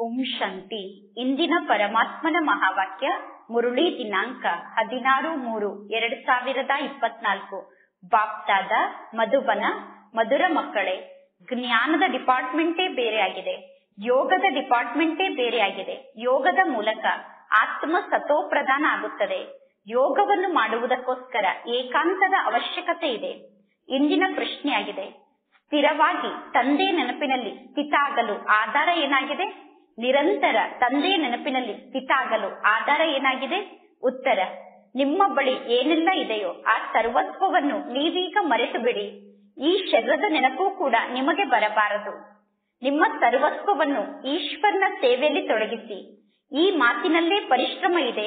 ಓಂ ಶಾಂತಿ ಇಂದಿನ ಪರಮಾತ್ಮನ ಮಹಾವಾಕ್ಯ ಮುರುಳಿ ದಿನಾಂಕ ಹದಿನಾರು ಮೂರು ಎರಡ್ ಸಾವಿರದ ಇಪ್ಪತ್ನಾಲ್ಕು ಬಾಪ್ತಾದ ಮಧುಬನ ಮಧುರ ಮಕ್ಕಳೇ ಜ್ಞಾನದ ಡಿಪಾರ್ಟ್ಮೆಂಟೇ ಬೇರೆಯಾಗಿದೆ ಯೋಗದ ಡಿಪಾರ್ಟ್ಮೆಂಟೇ ಬೇರೆಯಾಗಿದೆ ಯೋಗದ ಮೂಲಕ ಆತ್ಮ ಸತೋಪ್ರಧಾನ ಆಗುತ್ತದೆ ಯೋಗವನ್ನು ಮಾಡುವುದಕ್ಕೋಸ್ಕರ ಏಕಾಂತದ ಅವಶ್ಯಕತೆ ಇದೆ ಇಂದಿನ ಪ್ರಶ್ನೆಯಾಗಿದೆ ಸ್ಥಿರವಾಗಿ ತಂದೆ ನೆನಪಿನಲ್ಲಿ ಸ್ಥಿತ ಆಗಲು ಆಧಾರ ಏನಾಗಿದೆ ನಿರಂತರ ತಂದೆಯ ನೆನಪಿನಲ್ಲಿ ಸ್ಥಿತ ಆಗಲು ಆಧಾರ ಏನಾಗಿದೆ ಉತ್ತರ ನಿಮ್ಮ ಬಳಿ ಏನೆಲ್ಲ ಇದೆಯೋ ಆ ಸರ್ವಸ್ವವನ್ನು ನೀವೀಗ ಮರೆತು ಬಿಡಿ ಈ ಶರೀರದ ನೆನಪು ಕೂಡ ನಿಮಗೆ ಬರಬಾರದು ನಿಮ್ಮ ಸರ್ವಸ್ವವನ್ನು ಈಶ್ವರನ ಸೇವೆಯಲ್ಲಿ ತೊಡಗಿಸಿ ಈ ಮಾತಿನಲ್ಲೇ ಪರಿಶ್ರಮ ಇದೆ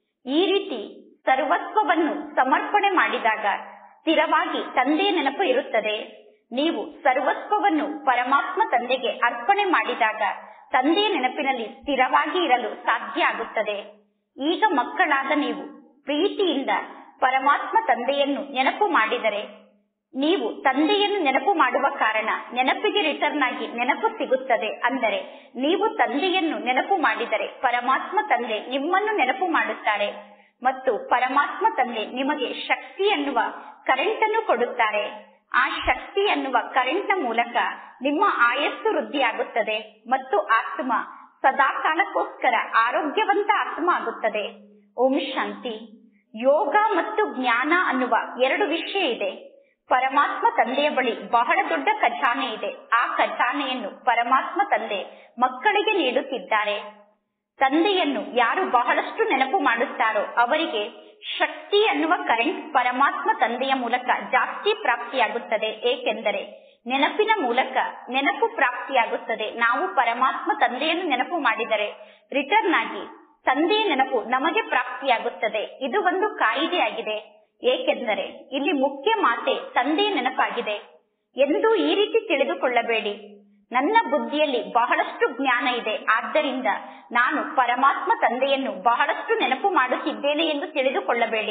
ಈ ರೀತಿ ಸರ್ವಸ್ವವನ್ನು ಸಮರ್ಪಣೆ ಮಾಡಿದಾಗ ಸ್ಥಿರವಾಗಿ ತಂದೆಯ ನೆನಪು ಇರುತ್ತದೆ ನೀವು ಸರ್ವಸ್ವವನ್ನು ಪರಮಾತ್ಮ ತಂದೆಗೆ ಅರ್ಪಣೆ ಮಾಡಿದಾಗ ತಂದೆಯ ನೆನಪಿನಲ್ಲಿ ಸ್ಥಿರವಾಗಿ ಇರಲು ಸಾಧ್ಯ ಆಗುತ್ತದೆ ಈಗ ಮಕ್ಕಳಾದ ನೀವು ಪ್ರೀತಿಯಿಂದ ಪರಮಾತ್ಮ ತಂದೆಯನ್ನು ನೆನಪು ಮಾಡಿದರೆ ನೀವು ತಂದೆಯನ್ನು ನೆನಪು ಮಾಡುವ ಕಾರಣ ನೆನಪಿಗೆ ರಿಟರ್ನ್ ಆಗಿ ನೆನಪು ಸಿಗುತ್ತದೆ ಅಂದರೆ ನೀವು ತಂದೆಯನ್ನು ನೆನಪು ಮಾಡಿದರೆ ಪರಮಾತ್ಮ ತಂದೆ ನಿಮ್ಮನ್ನು ನೆನಪು ಮಾಡುತ್ತಾರೆ ಮತ್ತು ಪರಮಾತ್ಮ ತಂದೆ ನಿಮಗೆ ಶಕ್ತಿ ಎನ್ನುವ ಕರೆಂಟ್ ಅನ್ನು ಕೊಡುತ್ತಾರೆ ಆ ಶಕ್ತಿ ಎನ್ನುವ ಕರೆಂಟ್ ನ ಮೂಲಕ ನಿಮ್ಮ ಆಯಸ್ಸು ವೃದ್ಧಿಯಾಗುತ್ತದೆ ಮತ್ತು ಆತ್ಮ ಸದಾ ಕಾಲಕ್ಕೋಸ್ಕರ ಆರೋಗ್ಯವಂತ ಆತ್ಮ ಆಗುತ್ತದೆ ಓಂ ಶಾಂತಿ ಯೋಗ ಮತ್ತು ಜ್ಞಾನ ಅನ್ನುವ ಎರಡು ವಿಷಯ ಇದೆ ಪರಮಾತ್ಮ ತಂದೆಯ ಬಳಿ ಬಹಳ ದೊಡ್ಡ ಖಜಾನೆ ಇದೆ ಆ ಖಜಾನೆಯನ್ನು ಪರಮಾತ್ಮ ತಂದೆ ಮಕ್ಕಳಿಗೆ ನೀಡುತ್ತಿದ್ದಾರೆ ತಂದೆಯನ್ನು ಯಾರು ಬಹಳಷ್ಟು ನೆನಪು ಮಾಡುತ್ತಾರೋ ಅವರಿಗೆ ಶಕ್ತಿ ಅನ್ನುವ ಕರೆಂಟ್ ಪರಮಾತ್ಮ ತಂದೆಯ ಮೂಲಕ ಜಾಸ್ತಿ ಪ್ರಾಪ್ತಿಯಾಗುತ್ತದೆ ಏಕೆಂದರೆ ನೆನಪಿನ ಮೂಲಕ ನೆನಪು ಪ್ರಾಪ್ತಿಯಾಗುತ್ತದೆ ನಾವು ಪರಮಾತ್ಮ ತಂದೆಯನ್ನು ನೆನಪು ಮಾಡಿದರೆ ರಿಟರ್ನ್ ಆಗಿ ತಂದೆಯ ನೆನಪು ನಮಗೆ ಪ್ರಾಪ್ತಿಯಾಗುತ್ತದೆ ಇದು ಒಂದು ಕಾಯಿದೆಯಾಗಿದೆ ಏಕೆಂದರೆ ಇಲ್ಲಿ ಮುಖ್ಯ ಮಾತೆ ತಂದೆಯ ನೆನಪಾಗಿದೆ ಎಂದು ಈ ರೀತಿ ತಿಳಿದುಕೊಳ್ಳಬೇಡಿ ನನ್ನ ಬುದ್ಧಿಯಲ್ಲಿ ಬಹಳಷ್ಟು ಜ್ಞಾನ ಇದೆ ಆದ್ದರಿಂದ ನಾನು ಪರಮಾತ್ಮ ತಂದೆಯನ್ನು ಬಹಳಷ್ಟು ನೆನಪು ಮಾಡುತ್ತಿದ್ದೇನೆ ಎಂದು ತಿಳಿದುಕೊಳ್ಳಬೇಡಿ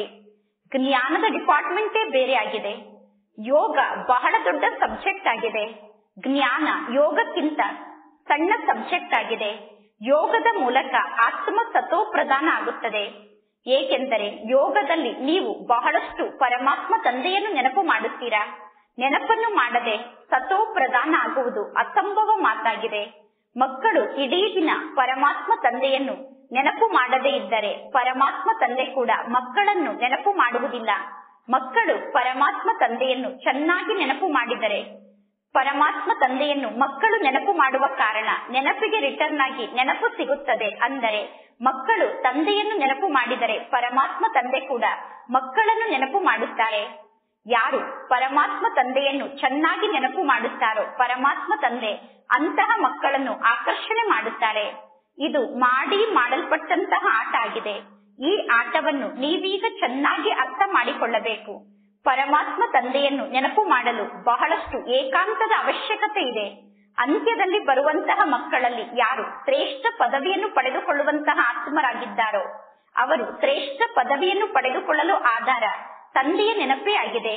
ಜ್ಞಾನದ ಡಿಪಾರ್ಟ್ಮೆಂಟೇ ಬೇರೆ ಆಗಿದೆ ಯೋಗ ಬಹಳ ದೊಡ್ಡ ಸಬ್ಜೆಕ್ಟ್ ಆಗಿದೆ ಜ್ಞಾನ ಯೋಗಕ್ಕಿಂತ ಸಣ್ಣ ಸಬ್ಜೆಕ್ಟ್ ಆಗಿದೆ ಯೋಗದ ಮೂಲಕ ಆತ್ಮ ಸತೋ ಪ್ರಧಾನ ಆಗುತ್ತದೆ ಏಕೆಂದರೆ ಯೋಗದಲ್ಲಿ ನೀವು ಬಹಳಷ್ಟು ಪರಮಾತ್ಮ ತಂದೆಯನ್ನು ನೆನಪು ಮಾಡುತ್ತೀರಾ ನೆನಪನ್ನು ಮಾಡದೆ ಸತೋ ಪ್ರಧಾನ ಆಗುವುದು ಅಸಂಭವ ಮಾತಾಗಿದೆ ಮಕ್ಕಳು ಇಡೀ ದಿನ ಪರಮಾತ್ಮ ತಂದೆಯನ್ನು ನೆನಪು ಮಾಡದೇ ಇದ್ದರೆ ಪರಮಾತ್ಮ ತಂದೆ ಕೂಡ ಮಕ್ಕಳನ್ನು ನೆನಪು ಮಾಡುವುದಿಲ್ಲ ಮಕ್ಕಳು ಪರಮಾತ್ಮ ತಂದೆಯನ್ನು ಚೆನ್ನಾಗಿ ನೆನಪು ಮಾಡಿದರೆ ಪರಮಾತ್ಮ ತಂದೆಯನ್ನು ಮಕ್ಕಳು ನೆನಪು ಮಾಡುವ ಕಾರಣ ನೆನಪಿಗೆ ರಿಟರ್ನ್ ಆಗಿ ನೆನಪು ಸಿಗುತ್ತದೆ ಅಂದರೆ ಮಕ್ಕಳು ತಂದೆಯನ್ನು ನೆನಪು ಮಾಡಿದರೆ ಪರಮಾತ್ಮ ತಂದೆ ಕೂಡ ಮಕ್ಕಳನ್ನು ನೆನಪು ಮಾಡುತ್ತಾರೆ ಯಾರು ಪರಮಾತ್ಮ ತಂದೆಯನ್ನು ಚೆನ್ನಾಗಿ ನೆನಪು ಮಾಡುತ್ತಾರೋ ಪರಮಾತ್ಮ ತಂದೆ ಅಂತಹ ಮಕ್ಕಳನ್ನು ಆಕರ್ಷಣೆ ಮಾಡುತ್ತಾರೆ ಇದು ಮಾಡಿ ಮಾಡಲ್ಪಟ್ಟಂತಹ ಆಟ ಆಗಿದೆ ಈ ಆಟವನ್ನು ನೀವೀಗ ಚೆನ್ನಾಗಿ ಅರ್ಥ ಮಾಡಿಕೊಳ್ಳಬೇಕು ಪರಮಾತ್ಮ ತಂದೆಯನ್ನು ನೆನಪು ಮಾಡಲು ಬಹಳಷ್ಟು ಏಕಾಂತದ ಅವಶ್ಯಕತೆ ಇದೆ ಅಂತ್ಯದಲ್ಲಿ ಬರುವಂತಹ ಮಕ್ಕಳಲ್ಲಿ ಯಾರು ಶ್ರೇಷ್ಠ ಪದವಿಯನ್ನು ಪಡೆದುಕೊಳ್ಳುವಂತಹ ಆತ್ಮರಾಗಿದ್ದಾರೋ ಅವರು ಶ್ರೇಷ್ಠ ಪದವಿಯನ್ನು ಪಡೆದುಕೊಳ್ಳಲು ಆಧಾರ ತಂದೆಯ ನೆನಪೇ ಆಗಿದೆ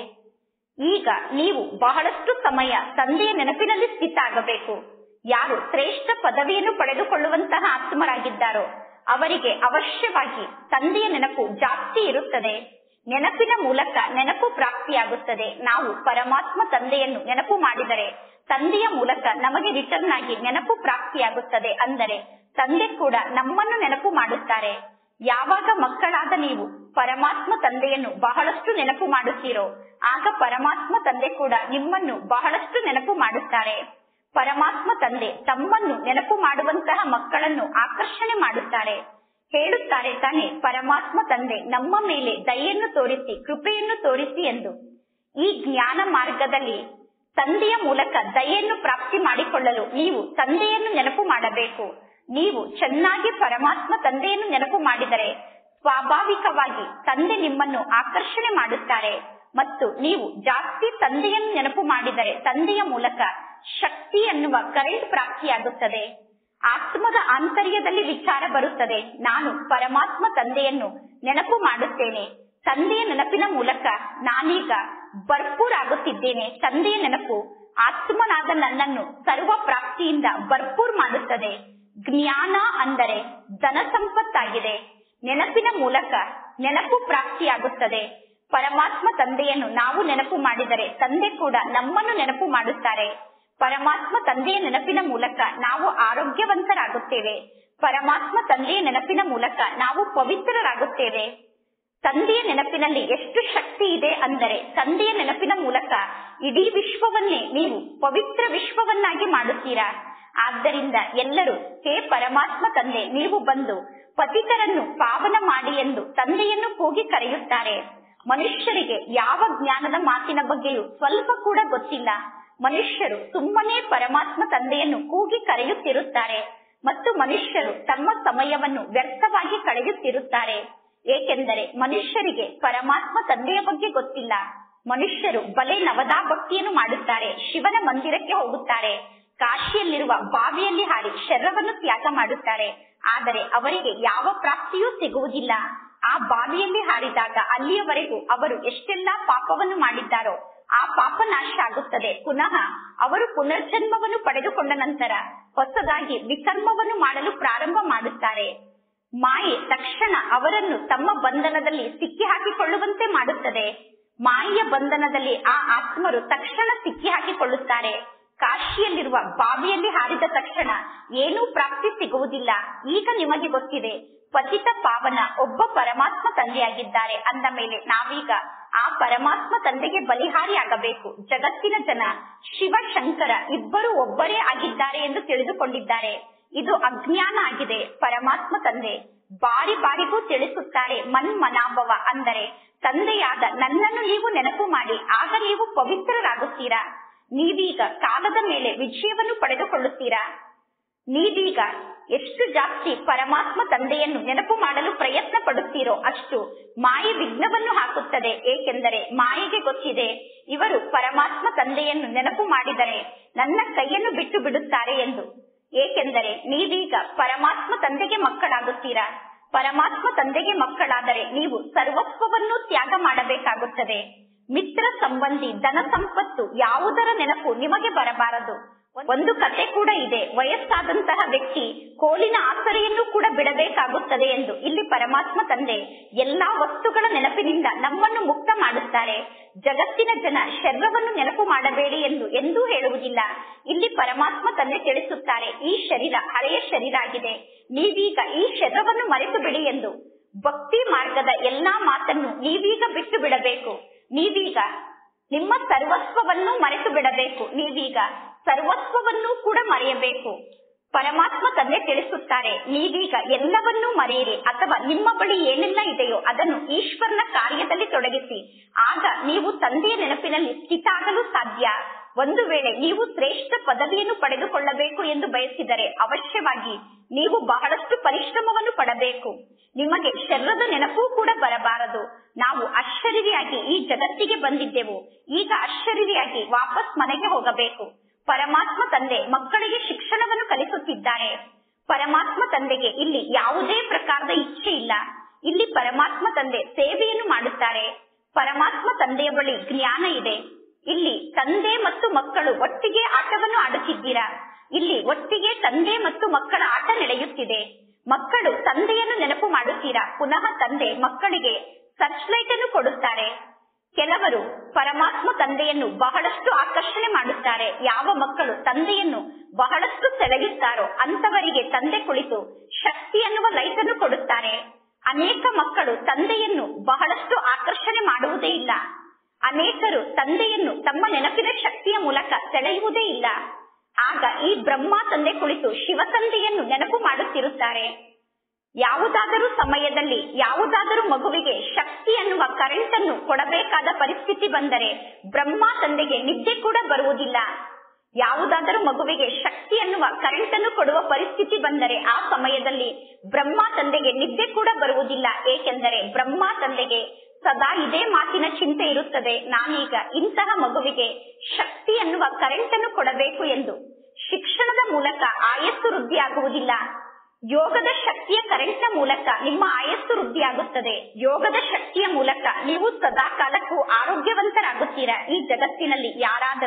ಈಗ ನೀವು ಬಹಳಷ್ಟು ಸಮಯ ತಂದೆಯ ನೆನಪಿನಲ್ಲಿ ಸ್ಥಿತ ಆಗಬೇಕು ಯಾರು ಶ್ರೇಷ್ಠ ಪದವಿಯನ್ನು ಪಡೆದುಕೊಳ್ಳುವಂತಹ ಆತ್ಮರಾಗಿದ್ದಾರೋ ಅವರಿಗೆ ಅವಶ್ಯವಾಗಿ ತಂದೆಯ ನೆನಪು ಜಾಸ್ತಿ ಇರುತ್ತದೆ ನೆನಪಿನ ಮೂಲಕ ನೆನಪು ಪ್ರಾಪ್ತಿಯಾಗುತ್ತದೆ ನಾವು ಪರಮಾತ್ಮ ತಂದೆಯನ್ನು ನೆನಪು ಮಾಡಿದರೆ ತಂದೆಯ ಮೂಲಕ ನಮಗೆ ರಿಟರ್ನ್ ಆಗಿ ನೆನಪು ಪ್ರಾಪ್ತಿಯಾಗುತ್ತದೆ ಅಂದರೆ ತಂದೆ ಕೂಡ ನಮ್ಮನ್ನು ನೆನಪು ಮಾಡುತ್ತಾರೆ ಯಾವಾಗ ಮಕ್ಕಳಾದ ನೀವು ಪರಮಾತ್ಮ ತಂದೆಯನ್ನು ಬಹಳಷ್ಟು ನೆನಪು ಮಾಡುತ್ತೀರೋ ಆಗ ಪರಮಾತ್ಮ ತಂದೆ ಕೂಡ ನಿಮ್ಮನ್ನು ಬಹಳಷ್ಟು ನೆನಪು ಮಾಡುತ್ತಾರೆ ಪರಮಾತ್ಮ ತಂದೆ ತಮ್ಮನ್ನು ನೆನಪು ಮಾಡುವಂತಹ ಮಕ್ಕಳನ್ನು ಆಕರ್ಷಣೆ ಮಾಡುತ್ತಾರೆ ಹೇಳುತ್ತಾರೆ ತಾನೆ ಪರಮಾತ್ಮ ತಂದೆ ನಮ್ಮ ಮೇಲೆ ದಯೆಯನ್ನು ತೋರಿಸಿ ಕೃಪೆಯನ್ನು ತೋರಿಸಿ ಎಂದು ಈ ಜ್ಞಾನ ಮಾರ್ಗದಲ್ಲಿ ತಂದೆಯ ಮೂಲಕ ದಯೆಯನ್ನು ಪ್ರಾಪ್ತಿ ಮಾಡಿಕೊಳ್ಳಲು ನೀವು ತಂದೆಯನ್ನು ನೆನಪು ಮಾಡಬೇಕು ನೀವು ಚೆನ್ನಾಗಿ ಪರಮಾತ್ಮ ತಂದೆಯನ್ನು ನೆನಪು ಮಾಡಿದರೆ ಸ್ವಾಭಾವಿಕವಾಗಿ ತಂದೆ ನಿಮ್ಮನ್ನು ಆಕರ್ಷಣೆ ಮಾಡುತ್ತಾರೆ ಮತ್ತು ನೀವು ಜಾಸ್ತಿ ತಂದೆಯನ್ನು ನೆನಪು ಮಾಡಿದರೆ ತಂದೆಯ ಮೂಲಕ ಶಕ್ತಿ ಎನ್ನುವ ಕರೆಂಟ್ ಪ್ರಾಪ್ತಿಯಾಗುತ್ತದೆ ಆತ್ಮದ ಆಂತರ್ಯದಲ್ಲಿ ವಿಚಾರ ಬರುತ್ತದೆ ನಾನು ಪರಮಾತ್ಮ ತಂದೆಯನ್ನು ನೆನಪು ಮಾಡುತ್ತೇನೆ ತಂದೆಯ ನೆನಪಿನ ಮೂಲಕ ನಾನೀಗ ಭರ್ಪೂರ್ ಆಗುತ್ತಿದ್ದೇನೆ ತಂದೆಯ ನೆನಪು ಆತ್ಮನಾದ ನನ್ನನ್ನು ಸರ್ವ ಪ್ರಾಪ್ತಿಯಿಂದ ಭರ್ಪೂರ್ ಮಾಡುತ್ತದೆ ಜ್ಞಾನ ಅಂದರೆ ಧನ ಸಂಪತ್ತಾಗಿದೆ ನೆನಪಿನ ಮೂಲಕ ನೆನಪು ಪ್ರಾಪ್ತಿಯಾಗುತ್ತದೆ ಪರಮಾತ್ಮ ತಂದೆಯನ್ನು ನಾವು ನೆನಪು ಮಾಡಿದರೆ ತಂದೆ ಕೂಡ ನಮ್ಮನ್ನು ನೆನಪು ಮಾಡುತ್ತಾರೆ ಪರಮಾತ್ಮ ತಂದೆಯ ನೆನಪಿನ ಮೂಲಕ ನಾವು ಆರೋಗ್ಯವಂತರಾಗುತ್ತೇವೆ ಪರಮಾತ್ಮ ತಂದೆಯ ನೆನಪಿನ ಮೂಲಕ ನಾವು ಪವಿತ್ರರಾಗುತ್ತೇವೆ ತಂದೆಯ ನೆನಪಿನಲ್ಲಿ ಎಷ್ಟು ಶಕ್ತಿ ಇದೆ ಅಂದರೆ ತಂದೆಯ ನೆನಪಿನ ಮೂಲಕ ಇಡೀ ವಿಶ್ವವನ್ನೇ ನೀವು ಪವಿತ್ರ ವಿಶ್ವವನ್ನಾಗಿ ಮಾಡುತ್ತೀರಾ ಆದ್ದರಿಂದ ಎಲ್ಲರೂ ಹೇ ಪರಮಾತ್ಮ ತಂದೆ ನೀವು ಬಂದು ಪತಿತರನ್ನು ಪಾವನ ಮಾಡಿ ಎಂದು ತಂದೆಯನ್ನು ಕೂಗಿ ಕರೆಯುತ್ತಾರೆ ಮನುಷ್ಯರಿಗೆ ಯಾವ ಜ್ಞಾನದ ಮಾತಿನ ಬಗ್ಗೆಯೂ ಸ್ವಲ್ಪ ಕೂಡ ಗೊತ್ತಿಲ್ಲ ಮನುಷ್ಯರು ಸುಮ್ಮನೆ ಪರಮಾತ್ಮ ತಂದೆಯನ್ನು ಕೂಗಿ ಕರೆಯುತ್ತಿರುತ್ತಾರೆ ಮತ್ತು ಮನುಷ್ಯರು ತಮ್ಮ ಸಮಯವನ್ನು ವ್ಯರ್ಥವಾಗಿ ಕಳೆಯುತ್ತಿರುತ್ತಾರೆ ಏಕೆಂದರೆ ಮನುಷ್ಯರಿಗೆ ಪರಮಾತ್ಮ ತಂದೆಯ ಬಗ್ಗೆ ಗೊತ್ತಿಲ್ಲ ಮನುಷ್ಯರು ಬಲೆ ನವದಾ ಭಕ್ತಿಯನ್ನು ಮಾಡುತ್ತಾರೆ ಶಿವನ ಮಂದಿರಕ್ಕೆ ಹೋಗುತ್ತಾರೆ ಕಾಶಿಯಲ್ಲಿರುವ ಬಾವಿಯಲ್ಲಿ ಹಾರಿ ಶರೀರವನ್ನು ತ್ಯಾಗ ಮಾಡುತ್ತಾರೆ ಆದರೆ ಅವರಿಗೆ ಯಾವ ಪ್ರಾಪ್ತಿಯೂ ಸಿಗುವುದಿಲ್ಲ ಆ ಬಾವಿಯಲ್ಲಿ ಹಾರಿದಾಗ ಅಲ್ಲಿಯವರೆಗೂ ಅವರು ಎಷ್ಟೆಲ್ಲಾ ಪಾಪವನ್ನು ಮಾಡಿದ್ದಾರೋ ಆ ಪಾಪ ನಾಶ ಆಗುತ್ತದೆ ಪುನಃ ಅವರು ಪುನರ್ಜನ್ಮವನ್ನು ಪಡೆದುಕೊಂಡ ನಂತರ ಹೊಸದಾಗಿ ವಿಕರ್ಮವನ್ನು ಮಾಡಲು ಪ್ರಾರಂಭ ಮಾಡುತ್ತಾರೆ ಮಾಯೆ ತಕ್ಷಣ ಅವರನ್ನು ತಮ್ಮ ಬಂಧನದಲ್ಲಿ ಸಿಕ್ಕಿ ಹಾಕಿಕೊಳ್ಳುವಂತೆ ಮಾಡುತ್ತದೆ ಮಾಯೆಯ ಬಂಧನದಲ್ಲಿ ಆ ಆತ್ಮರು ತಕ್ಷಣ ಸಿಕ್ಕಿ ಹಾಕಿಕೊಳ್ಳುತ್ತಾರೆ ಕಾಶಿಯಲ್ಲಿರುವ ಬಾವಿಯಲ್ಲಿ ಹಾರಿದ ತಕ್ಷಣ ಏನೂ ಪ್ರಾಪ್ತಿ ಸಿಗುವುದಿಲ್ಲ ಈಗ ನಿಮಗೆ ಗೊತ್ತಿದೆ ಪತಿತ ಪಾವನ ಒಬ್ಬ ಪರಮಾತ್ಮ ತಂದೆಯಾಗಿದ್ದಾರೆ ಅಂದ ಮೇಲೆ ನಾವೀಗ ಆ ಪರಮಾತ್ಮ ತಂದೆಗೆ ಬಲಿಹಾರಿಯಾಗಬೇಕು ಜಗತ್ತಿನ ಜನ ಶಿವ ಶಂಕರ ಇಬ್ಬರು ಒಬ್ಬರೇ ಆಗಿದ್ದಾರೆ ಎಂದು ತಿಳಿದುಕೊಂಡಿದ್ದಾರೆ ಇದು ಅಜ್ಞಾನ ಆಗಿದೆ ಪರಮಾತ್ಮ ತಂದೆ ಬಾರಿ ಬಾರಿಗೂ ತಿಳಿಸುತ್ತಾರೆ ಮನ್ಮನಾಭವ ಅಂದರೆ ತಂದೆಯಾದ ನನ್ನನ್ನು ನೀವು ನೆನಪು ಮಾಡಿ ಆಗ ನೀವು ಪವಿತ್ರರಾಗುತ್ತೀರಾ ನೀವೀಗ ಕಾಲದ ಮೇಲೆ ವಿಜಯವನ್ನು ಪಡೆದುಕೊಳ್ಳುತ್ತೀರಾ ನೀವೀಗ ಎಷ್ಟು ಜಾಸ್ತಿ ಪರಮಾತ್ಮ ತಂದೆಯನ್ನು ನೆನಪು ಮಾಡಲು ಪ್ರಯತ್ನ ಪಡುತ್ತೀರೋ ಅಷ್ಟು ಮಾಯೆ ವಿಘ್ನವನ್ನು ಹಾಕುತ್ತದೆ ಏಕೆಂದರೆ ಮಾಯೆಗೆ ಗೊತ್ತಿದೆ ಇವರು ಪರಮಾತ್ಮ ತಂದೆಯನ್ನು ನೆನಪು ಮಾಡಿದರೆ ನನ್ನ ಕೈಯನ್ನು ಬಿಟ್ಟು ಬಿಡುತ್ತಾರೆ ಎಂದು ಏಕೆಂದರೆ ನೀವೀಗ ಪರಮಾತ್ಮ ತಂದೆಗೆ ಮಕ್ಕಳಾಗುತ್ತೀರಾ ಪರಮಾತ್ಮ ತಂದೆಗೆ ಮಕ್ಕಳಾದರೆ ನೀವು ಸರ್ವಸ್ವವನ್ನು ತ್ಯಾಗ ಮಾಡಬೇಕಾಗುತ್ತದೆ ಮಿತ್ರ ಸಂಬಂಧಿ ಧನ ಸಂಪತ್ತು ಯಾವುದರ ನೆನಪು ನಿಮಗೆ ಬರಬಾರದು ಒಂದು ಕತೆ ಕೂಡ ಇದೆ ವಯಸ್ಸಾದಂತಹ ವ್ಯಕ್ತಿ ಕೋಲಿನ ಆಸರೆಯನ್ನು ಕೂಡ ಬಿಡಬೇಕಾಗುತ್ತದೆ ಎಂದು ಇಲ್ಲಿ ಪರಮಾತ್ಮ ತಂದೆ ಎಲ್ಲಾ ವಸ್ತುಗಳ ನೆನಪಿನಿಂದ ನಮ್ಮನ್ನು ಮುಕ್ತ ಮಾಡುತ್ತಾರೆ ಜಗತ್ತಿನ ಜನ ಶರೀರವನ್ನು ನೆನಪು ಮಾಡಬೇಡಿ ಎಂದು ಎಂದೂ ಹೇಳುವುದಿಲ್ಲ ಇಲ್ಲಿ ಪರಮಾತ್ಮ ತಂದೆ ತಿಳಿಸುತ್ತಾರೆ ಈ ಶರೀರ ಹಳೆಯ ಶರೀರ ಆಗಿದೆ ನೀವೀಗ ಈ ಶರೀರವನ್ನು ಮರೆತು ಬಿಡಿ ಎಂದು ಭಕ್ತಿ ಮಾರ್ಗದ ಎಲ್ಲಾ ಮಾತನ್ನು ನೀವೀಗ ಬಿಟ್ಟು ಬಿಡಬೇಕು ನೀವೀಗ ನಿಮ್ಮ ಸರ್ವಸ್ವವನ್ನು ಮರೆತು ಬಿಡಬೇಕು ನೀವೀಗ ಸರ್ವಸ್ವವನ್ನು ಕೂಡ ಮರೆಯಬೇಕು ಪರಮಾತ್ಮ ತಂದೆ ತಿಳಿಸುತ್ತಾರೆ ನೀವೀಗ ಎಲ್ಲವನ್ನೂ ಮರೆಯಿರಿ ಅಥವಾ ನಿಮ್ಮ ಬಳಿ ಏನೆಲ್ಲ ಇದೆಯೋ ಅದನ್ನು ಈಶ್ವರನ ಕಾರ್ಯದಲ್ಲಿ ತೊಡಗಿಸಿ ಆಗ ನೀವು ತಂದೆಯ ನೆನಪಿನಲ್ಲಿ ಸ್ಥಿತ ಆಗಲು ಸಾಧ್ಯ ಒಂದು ವೇಳೆ ನೀವು ಶ್ರೇಷ್ಠ ಪದವಿಯನ್ನು ಪಡೆದುಕೊಳ್ಳಬೇಕು ಎಂದು ಬಯಸಿದರೆ ಅವಶ್ಯವಾಗಿ ನೀವು ಬಹಳಷ್ಟು ಪರಿಶ್ರಮವನ್ನು ಪಡಬೇಕು ನಿಮಗೆ ಶರೀರದ ನೆನಪೂ ಕೂಡ ಬರಬಾರದು ನಾವು ಅಶರೀರಿಯಾಗಿ ಈ ಜಗತ್ತಿಗೆ ಬಂದಿದ್ದೆವು ಈಗ ಅಶರೀರಿಯಾಗಿ ವಾಪಸ್ ಮನೆಗೆ ಹೋಗಬೇಕು ಪರಮಾತ್ಮ ತಂದೆ ಮಕ್ಕಳಿಗೆ ಶಿಕ್ಷಣವನ್ನು ಕಲಿಸುತ್ತಿದ್ದಾರೆ ಪರಮಾತ್ಮ ತಂದೆಗೆ ಇಲ್ಲಿ ಯಾವುದೇ ಪ್ರಕಾರದ ಇಚ್ಛೆ ಇಲ್ಲ ಇಲ್ಲಿ ಪರಮಾತ್ಮ ತಂದೆ ಸೇವೆಯನ್ನು ಮಾಡುತ್ತಾರೆ ಪರಮಾತ್ಮ ತಂದೆಯ ಬಳಿ ಜ್ಞಾನ ಇದೆ ಇಲ್ಲಿ ತಂದೆ ಮತ್ತು ಮಕ್ಕಳು ಒಟ್ಟಿಗೆ ಆಟವನ್ನು ಆಡುತ್ತಿದ್ದೀರಾ ಇಲ್ಲಿ ಒಟ್ಟಿಗೆ ತಂದೆ ಮತ್ತು ಮಕ್ಕಳ ಆಟ ನಡೆಯುತ್ತಿದೆ ಮಕ್ಕಳು ತಂದೆಯನ್ನು ನೆನಪು ಮಾಡುತ್ತೀರಾ ಪುನಃ ತಂದೆ ಮಕ್ಕಳಿಗೆ ಸರ್ಚ್ ಲೈಟ್ ಅನ್ನು ಕೊಡುತ್ತಾರೆ ಕೆಲವರು ಪರಮಾತ್ಮ ತಂದೆಯನ್ನು ಬಹಳಷ್ಟು ಆಕರ್ಷಣೆ ಮಾಡುತ್ತಾರೆ ಯಾವ ಮಕ್ಕಳು ತಂದೆಯನ್ನು ಬಹಳಷ್ಟು ಸೆಳೆಯುತ್ತಾರೋ ಅಂತವರಿಗೆ ತಂದೆ ಕುಳಿತು ಶಕ್ತಿ ಅನ್ನುವ ಲೈಟ್ ಅನ್ನು ಕೊಡುತ್ತಾರೆ ಅನೇಕ ಮಕ್ಕಳು ತಂದೆಯನ್ನು ಬಹಳಷ್ಟು ಆಕರ್ಷಣೆ ಮಾಡುವುದೇ ಇಲ್ಲ ಅನೇಕರು ತಂದೆಯನ್ನು ತಮ್ಮ ನೆನಪಿನ ಶಕ್ತಿಯ ಮೂಲಕ ಸೆಳೆಯುವುದೇ ಇಲ್ಲ ಆಗ ಈ ಬ್ರಹ್ಮ ತಂದೆ ಕುಳಿತು ಶಿವ ತಂದೆಯನ್ನು ನೆನಪು ಮಾಡುತ್ತಿರುತ್ತಾರೆ ಯಾವುದಾದರೂ ಸಮಯದಲ್ಲಿ ಯಾವುದಾದರೂ ಮಗುವಿಗೆ ಶಕ್ತಿ ಅನ್ನುವ ಕರೆಂಟ್ ಅನ್ನು ಕೊಡಬೇಕಾದ ಪರಿಸ್ಥಿತಿ ಬಂದರೆ ಬ್ರಹ್ಮ ತಂದೆಗೆ ನಿದ್ದೆ ಕೂಡ ಬರುವುದಿಲ್ಲ ಯಾವುದಾದರೂ ಮಗುವಿಗೆ ಶಕ್ತಿ ಅನ್ನುವ ಕರೆಂಟ್ ಅನ್ನು ಕೊಡುವ ಪರಿಸ್ಥಿತಿ ಬಂದರೆ ಆ ಸಮಯದಲ್ಲಿ ಬ್ರಹ್ಮ ತಂದೆಗೆ ನಿದ್ದೆ ಕೂಡ ಬರುವುದಿಲ್ಲ ಏಕೆಂದರೆ ಬ್ರಹ್ಮ ತಂದೆಗೆ ಸದಾ ಇದೇ ಮಾತಿನ ಚಿಂತೆ ಇರುತ್ತದೆ ನಾನೀಗ ಇಂತಹ ಮಗುವಿಗೆ ಶಕ್ತಿ ಅನ್ನುವ ಕರೆಂಟ್ ಅನ್ನು ಕೊಡಬೇಕು ಎಂದು ಶಿಕ್ಷಣದ ಮೂಲಕ ಆಯಸ್ಸು ವೃದ್ಧಿಯಾಗುವುದಿಲ್ಲ ಯೋಗದ ಶಕ್ತಿಯ ಕರೆಂಟ್ನ ಮೂಲಕ ನಿಮ್ಮ ಆಯಸ್ಸು ವೃದ್ಧಿಯಾಗುತ್ತದೆ ಯೋಗದ ಶಕ್ತಿಯ ಮೂಲಕ ನೀವು ಸದಾ ಕಾಲಕ್ಕೂ ಆರೋಗ್ಯವಂತರಾಗುತ್ತೀರಾ ಈ ಜಗತ್ತಿನಲ್ಲಿ ಯಾರಾದರೂ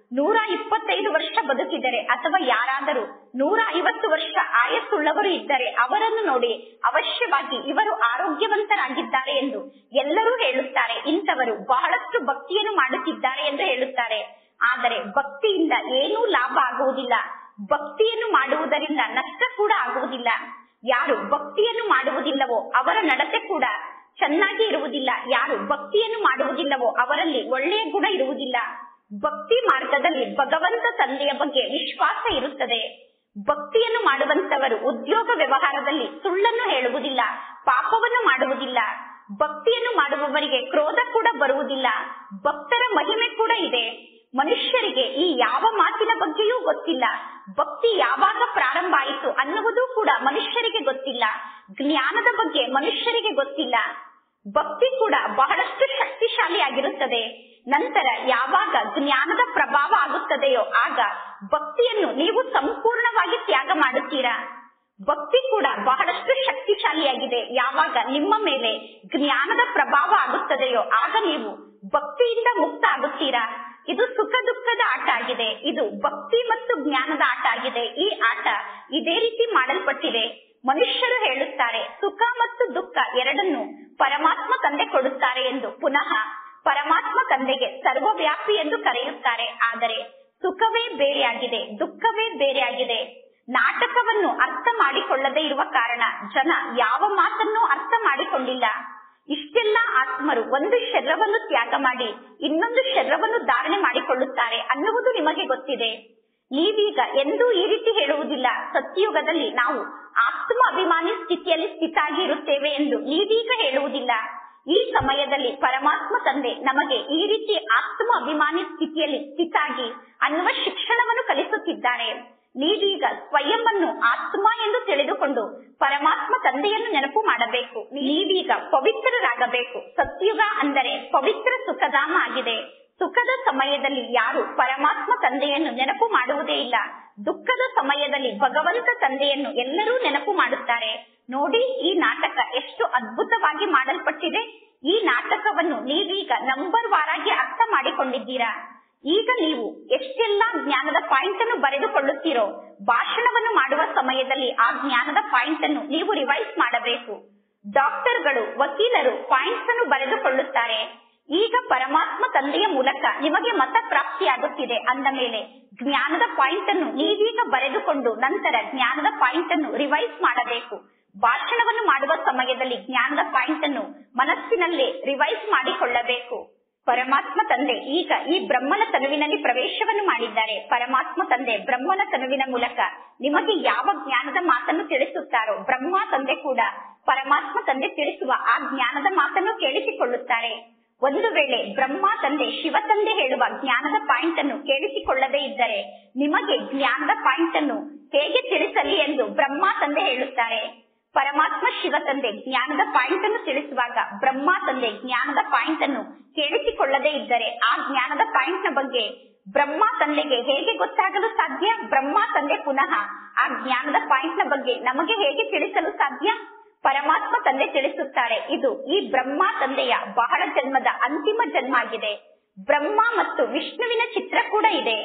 ನೂರ ಇಪ್ಪತ್ತೈದು ವರ್ಷ ಬದುಕಿದರೆ ಅಥವಾ ಯಾರಾದರೂ ನೂರ ಐವತ್ತು ವರ್ಷ ಆಯಸ್ಸುಳ್ಳವರು ಇದ್ದರೆ ಅವರನ್ನು ನೋಡಿ ಅವಶ್ಯವಾಗಿ ಇವರು ಆರೋಗ್ಯವಂತರಾಗಿದ್ದಾರೆ ಎಂದು ಎಲ್ಲರೂ ಹೇಳುತ್ತಾರೆ ಇಂಥವರು ಬಹಳಷ್ಟು ಭಕ್ತಿಯನ್ನು ಮಾಡುತ್ತಿದ್ದಾರೆ ಎಂದು ಹೇಳುತ್ತಾರೆ ಆದರೆ ಭಕ್ತಿಯಿಂದ ಏನೂ ಲಾಭ ಆಗುವುದಿಲ್ಲ ಭಕ್ತಿಯನ್ನು ಮಾಡುವುದರಿಂದ ನಷ್ಟ ಕೂಡ ಆಗುವುದಿಲ್ಲ ಯಾರು ಭಕ್ತಿಯನ್ನು ಮಾಡುವುದಿಲ್ಲವೋ ಅವರ ನಡತೆ ಕೂಡ ಚೆನ್ನಾಗಿ ಇರುವುದಿಲ್ಲ ಯಾರು ಭಕ್ತಿಯನ್ನು ಮಾಡುವುದಿಲ್ಲವೋ ಅವರಲ್ಲಿ ಒಳ್ಳೆಯ ಗುಣ ಇರುವುದಿಲ್ಲ ಭಕ್ತಿ ಮಾರ್ಗದಲ್ಲಿ ಭಗವಂತ ತಂದೆಯ ಬಗ್ಗೆ ವಿಶ್ವಾಸ ಇರುತ್ತದೆ ಭಕ್ತಿಯನ್ನು ಮಾಡುವಂತವರು ಉದ್ಯೋಗ ವ್ಯವಹಾರದಲ್ಲಿ ಸುಳ್ಳನ್ನು ಹೇಳುವುದಿಲ್ಲ ಪಾಪವನ್ನು ಮಾಡುವುದಿಲ್ಲ ಭಕ್ತಿಯನ್ನು ಮಾಡುವವರಿಗೆ ಕ್ರೋಧ ಕೂಡ ಬರುವುದಿಲ್ಲ ಭಕ್ತರ ಮಹಿಮೆ ಕೂಡ ಇದೆ ಮನುಷ್ಯರಿಗೆ ಈ ಯಾವ ಮಾತಿನ ಬಗ್ಗೆಯೂ ಗೊತ್ತಿಲ್ಲ ಭಕ್ತಿ ಯಾವಾಗ ಪ್ರಾರಂಭ ಆಯಿತು ಅನ್ನುವುದು ಕೂಡ ಮನುಷ್ಯರಿಗೆ ಗೊತ್ತಿಲ್ಲ ಜ್ಞಾನದ ಬಗ್ಗೆ ಮನುಷ್ಯರಿಗೆ ಗೊತ್ತಿಲ್ಲ ಭಕ್ತಿ ಕೂಡ ಬಹಳಷ್ಟು ಶಕ್ತಿಶಾಲಿಯಾಗಿರುತ್ತದೆ ನಂತರ ಯಾವಾಗ ಜ್ಞಾನದ ಪ್ರಭಾವ ಆಗುತ್ತದೆಯೋ ಆಗ ಭಕ್ತಿಯನ್ನು ನೀವು ಸಂಪೂರ್ಣವಾಗಿ ತ್ಯಾಗ ಮಾಡುತ್ತೀರಾ ಭಕ್ತಿ ಕೂಡ ಬಹಳಷ್ಟು ಶಕ್ತಿಶಾಲಿಯಾಗಿದೆ ಯಾವಾಗ ನಿಮ್ಮ ಮೇಲೆ ಜ್ಞಾನದ ಪ್ರಭಾವ ಆಗುತ್ತದೆಯೋ ಆಗ ನೀವು ಭಕ್ತಿಯಿಂದ ಮುಕ್ತ ಆಗುತ್ತೀರಾ ಇದು ಸುಖ ದುಃಖದ ಆಟ ಆಗಿದೆ ಇದು ಭಕ್ತಿ ಮತ್ತು ಜ್ಞಾನದ ಆಟ ಆಗಿದೆ ಈ ಆಟ ಇದೇ ರೀತಿ ಮಾಡಲ್ಪಟ್ಟಿದೆ ಮನುಷ್ಯರು ಹೇಳುತ್ತಾರೆ ಸುಖ ಮತ್ತು ದುಃಖ ಎರಡನ್ನು ಪರಮಾತ್ಮ ತಂದೆ ಕೊಡುತ್ತಾರೆ ಎಂದು ಪುನಃ ಪರಮಾತ್ಮ ತಂದೆಗೆ ಸರ್ವವ್ಯಾಪಿ ಎಂದು ಕರೆಯುತ್ತಾರೆ ಆದರೆ ಸುಖವೇ ಬೇರೆಯಾಗಿದೆ ದುಃಖವೇ ಬೇರೆಯಾಗಿದೆ ನಾಟಕವನ್ನು ಅರ್ಥ ಮಾಡಿಕೊಳ್ಳದೆ ಇರುವ ಕಾರಣ ಜನ ಯಾವ ಮಾತನ್ನೂ ಅರ್ಥ ಮಾಡಿಕೊಂಡಿಲ್ಲ ಇಷ್ಟೆಲ್ಲ ಆತ್ಮರು ಒಂದು ಶರೀರವನ್ನು ತ್ಯಾಗ ಮಾಡಿ ಇನ್ನೊಂದು ಶರೀರವನ್ನು ಧಾರಣೆ ಮಾಡಿಕೊಳ್ಳುತ್ತಾರೆ ಅನ್ನುವುದು ನಿಮಗೆ ಗೊತ್ತಿದೆ ನೀವೀಗ ಎಂದೂ ಈ ರೀತಿ ಹೇಳುವುದಿಲ್ಲ ಸತ್ಯಯುಗದಲ್ಲಿ ನಾವು ಆತ್ಮ ಅಭಿಮಾನಿ ಸ್ಥಿತಿಯಲ್ಲಿ ಸ್ಥಿತಾಗಿ ಇರುತ್ತೇವೆ ಎಂದು ನೀವೀಗ ಹೇಳುವುದಿಲ್ಲ ಈ ಸಮಯದಲ್ಲಿ ಪರಮಾತ್ಮ ತಂದೆ ನಮಗೆ ಈ ರೀತಿ ಆತ್ಮ ಅಭಿಮಾನಿ ಸ್ಥಿತಿಯಲ್ಲಿ ಸ್ಥಿತಾಗಿ ಅನ್ನುವ ಶಿಕ್ಷಣವನ್ನು ಕಲಿಸುತ್ತಿದ್ದಾರೆ ನೀವೀಗ ಸ್ವಯಂವನ್ನು ಆತ್ಮ ಎಂದು ತಿಳಿದುಕೊಂಡು ಪರಮಾತ್ಮ ತಂದೆಯನ್ನು ನೆನಪು ಮಾಡಬೇಕು ನೀವೀಗ ಪವಿತ್ರರಾಗಬೇಕು ಸತ್ಯುಗ ಅಂದರೆ ಪವಿತ್ರ ಸುಖಧಾಮ ಆಗಿದೆ ಸುಖದ ಸಮಯದಲ್ಲಿ ಯಾರು ಪರಮಾತ್ಮ ತಂದೆಯನ್ನು ನೆನಪು ಮಾಡುವುದೇ ಇಲ್ಲ ದುಃಖದ ಸಮಯದಲ್ಲಿ ಭಗವಂತ ತಂದೆಯನ್ನು ಎಲ್ಲರೂ ನೆನಪು ಮಾಡುತ್ತಾರೆ ನೋಡಿ ಈ ನಾಟಕ ಎಷ್ಟು ಅದ್ಭುತವಾಗಿ ಮಾಡಲ್ಪಟ್ಟಿದೆ ಈ ನಾಟಕವನ್ನು ನೀವೀಗ ನಂಬರ್ ವಾರಾಗಿ ಅರ್ಥ ಮಾಡಿಕೊಂಡಿದ್ದೀರಾ ಈಗ ನೀವು ಎಷ್ಟೆಲ್ಲಾ ಜ್ಞಾನದ ಪಾಯಿಂಟ್ ಅನ್ನು ಬರೆದುಕೊಳ್ಳುತ್ತೀರೋ ಭಾಷಣವನ್ನು ಮಾಡುವ ಸಮಯದಲ್ಲಿ ಆ ಜ್ಞಾನದ ಪಾಯಿಂಟ್ ಅನ್ನು ನೀವು ರಿವೈಸ್ ಮಾಡಬೇಕು ಡಾಕ್ಟರ್ಗಳು ವಕೀಲರು ಪಾಯಿಂಟ್ಸ್ ಅನ್ನು ಬರೆದುಕೊಳ್ಳುತ್ತಾರೆ ಈಗ ಪರಮಾತ್ಮ ತಂದೆಯ ಮೂಲಕ ನಿಮಗೆ ಮತ ಪ್ರಾಪ್ತಿಯಾಗುತ್ತಿದೆ ಅಂದ ಮೇಲೆ ಜ್ಞಾನದ ಪಾಯಿಂಟ್ ಅನ್ನು ನೀವೀಗ ಬರೆದುಕೊಂಡು ನಂತರ ಜ್ಞಾನದ ಪಾಯಿಂಟ್ ಅನ್ನು ರಿವೈಸ್ ಮಾಡಬೇಕು ಭಾಷಣವನ್ನು ಮಾಡುವ ಸಮಯದಲ್ಲಿ ಜ್ಞಾನದ ಪಾಯಿಂಟ್ ಅನ್ನು ಮನಸ್ಸಿನಲ್ಲೇ ರಿವೈಸ್ ಮಾಡಿಕೊಳ್ಳಬೇಕು ಪರಮಾತ್ಮ ತಂದೆ ಈಗ ಈ ಬ್ರಹ್ಮನ ತನುವಿನಲ್ಲಿ ಪ್ರವೇಶವನ್ನು ಮಾಡಿದ್ದಾರೆ ಪರಮಾತ್ಮ ತಂದೆ ಬ್ರಹ್ಮನ ತನುವಿನ ಮೂಲಕ ನಿಮಗೆ ಯಾವ ಜ್ಞಾನದ ಮಾತನ್ನು ತಿಳಿಸುತ್ತಾರೋ ಬ್ರಹ್ಮ ತಂದೆ ಕೂಡ ಪರಮಾತ್ಮ ತಂದೆ ತಿಳಿಸುವ ಆ ಜ್ಞಾನದ ಮಾತನ್ನು ಕೇಳಿಸಿಕೊಳ್ಳುತ್ತಾರೆ ಒಂದು ವೇಳೆ ಬ್ರಹ್ಮ ತಂದೆ ಶಿವ ತಂದೆ ಹೇಳುವ ಜ್ಞಾನದ ಪಾಯಿಂಟ್ ಅನ್ನು ಕೇಳಿಸಿಕೊಳ್ಳದೇ ಇದ್ದರೆ ನಿಮಗೆ ಜ್ಞಾನದ ಪಾಯಿಂಟ್ ಅನ್ನು ಹೇಗೆ ತಿಳಿಸಲಿ ಎಂದು ಬ್ರಹ್ಮ ತಂದೆ ಹೇಳುತ್ತಾರೆ ಪರಮಾತ್ಮ ಶಿವ ತಂದೆ ಜ್ಞಾನದ ಪಾಯಿಂಟ್ ಅನ್ನು ತಿಳಿಸುವಾಗ ಬ್ರಹ್ಮ ತಂದೆ ಜ್ಞಾನದ ಪಾಯಿಂಟ್ ಅನ್ನು ಕೇಳಿಸಿಕೊಳ್ಳದೇ ಇದ್ದರೆ ಆ ಜ್ಞಾನದ ಪಾಯಿಂಟ್ ನ ಬಗ್ಗೆ ಬ್ರಹ್ಮ ತಂದೆಗೆ ಹೇಗೆ ಗೊತ್ತಾಗಲು ಸಾಧ್ಯ ಬ್ರಹ್ಮ ತಂದೆ ಪುನಃ ಆ ಜ್ಞಾನದ ಪಾಯಿಂಟ್ ನ ಬಗ್ಗೆ ನಮಗೆ ಹೇಗೆ ತಿಳಿಸಲು ಸಾಧ್ಯ ಪರಮಾತ್ಮ ತಂದೆ ತಿಳಿಸುತ್ತಾರೆ ಇದು ಈ ಬ್ರಹ್ಮ ತಂದೆಯ ಬಹಳ ಜನ್ಮದ ಅಂತಿಮ ಜನ್ಮ ಆಗಿದೆ ಬ್ರಹ್ಮ ಮತ್ತು ವಿಷ್ಣುವಿನ ಚಿತ್ರ ಕೂಡ ಇದೆ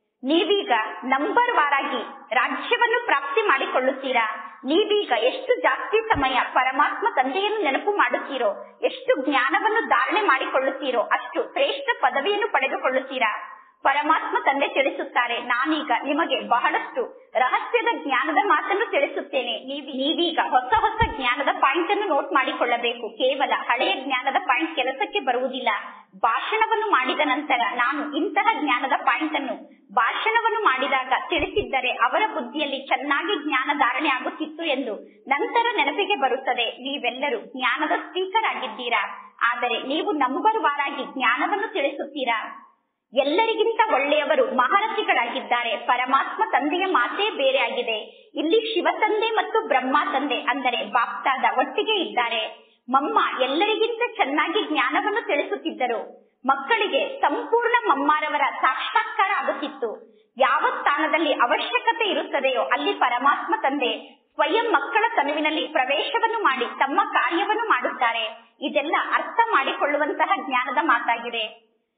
ನೀವೀಗ ನಂಬರ್ ವಾರಾಗಿ ರಾಜ್ಯವನ್ನು ಪ್ರಾಪ್ತಿ ಮಾಡಿಕೊಳ್ಳುತ್ತೀರಾ ನೀವೀಗ ಎಷ್ಟು ಜಾಸ್ತಿ ಸಮಯ ಪರಮಾತ್ಮ ತಂದೆಯನ್ನು ನೆನಪು ಮಾಡುತ್ತೀರೋ ಎಷ್ಟು ಜ್ಞಾನವನ್ನು ಧಾರಣೆ ಮಾಡಿಕೊಳ್ಳುತ್ತೀರೋ ಅಷ್ಟು ಶ್ರೇಷ್ಠ ಪದವಿಯನ್ನು ಪಡೆದುಕೊಳ್ಳುತ್ತೀರಾ ಪರಮಾತ್ಮ ತಂದೆ ತಿಳಿಸುತ್ತಾರೆ ನಾನೀಗ ನಿಮಗೆ ಬಹಳಷ್ಟು ರಹಸ್ಯದ ಜ್ಞಾನದ ಮಾತನ್ನು ತಿಳಿಸುತ್ತೇನೆ ನೀವಿ- ನೀವೀಗ ಹೊಸ ಹೊಸ ಜ್ಞಾನದ ಪಾಯಿಂಟ್ ಅನ್ನು ನೋಟ್ ಮಾಡಿಕೊಳ್ಳಬೇಕು ಕೇವಲ ಹಳೆಯ ಜ್ಞಾನದ ಪಾಯಿಂಟ್ ಕೆಲಸಕ್ಕೆ ಬರುವುದಿಲ್ಲ ಭಾಷಣವನ್ನು ಮಾಡಿದ ನಂತರ ನಾನು ಇಂತಹ ಜ್ಞಾನದ ಪಾಯಿಂಟ್ ಅನ್ನು ಭಾಷಣವನ್ನು ಮಾಡಿದಾಗ ತಿಳಿಸಿದ್ದರೆ ಅವರ ಬುದ್ಧಿಯಲ್ಲಿ ಚೆನ್ನಾಗಿ ಜ್ಞಾನ ಧಾರಣೆ ಆಗುತ್ತಿತ್ತು ಎಂದು ನಂತರ ನೆನಪಿಗೆ ಬರುತ್ತದೆ ನೀವೆಲ್ಲರೂ ಜ್ಞಾನದ ಸ್ಪೀಕರ್ ಆಗಿದ್ದೀರಾ ಆದರೆ ನೀವು ನಂಬರ್ ವಾರಾಗಿ ಜ್ಞಾನವನ್ನು ತಿಳಿಸುತ್ತೀರಾ ಎಲ್ಲರಿಗಿಂತ ಒಳ್ಳೆಯವರು ಮಹಾರಥಿಗಳಾಗಿದ್ದಾರೆ ಪರಮಾತ್ಮ ತಂದೆಯ ಮಾತೇ ಬೇರೆ ಆಗಿದೆ ಇಲ್ಲಿ ಶಿವ ತಂದೆ ಮತ್ತು ಬ್ರಹ್ಮ ತಂದೆ ಅಂದರೆ ಬಾಪ್ತಾದ ಒಟ್ಟಿಗೆ ಇದ್ದಾರೆ ಮಮ್ಮ ಎಲ್ಲರಿಗಿಂತ ಚೆನ್ನಾಗಿ ಜ್ಞಾನವನ್ನು ತಿಳಿಸುತ್ತಿದ್ದರು ಮಕ್ಕಳಿಗೆ ಸಂಪೂರ್ಣ ಮಮ್ಮಾರವರ ಸಾಕ್ಷಾತ್ಕಾರ ಆಗುತ್ತಿತ್ತು ಯಾವ ಸ್ಥಾನದಲ್ಲಿ ಅವಶ್ಯಕತೆ ಇರುತ್ತದೆಯೋ ಅಲ್ಲಿ ಪರಮಾತ್ಮ ತಂದೆ ಸ್ವಯಂ ಮಕ್ಕಳ ತನುವಿನಲ್ಲಿ ಪ್ರವೇಶವನ್ನು ಮಾಡಿ ತಮ್ಮ ಕಾರ್ಯವನ್ನು ಮಾಡುತ್ತಾರೆ ಇದೆಲ್ಲ ಅರ್ಥ ಮಾಡಿಕೊಳ್ಳುವಂತಹ ಜ್ಞಾನದ ಮಾತಾಗಿದೆ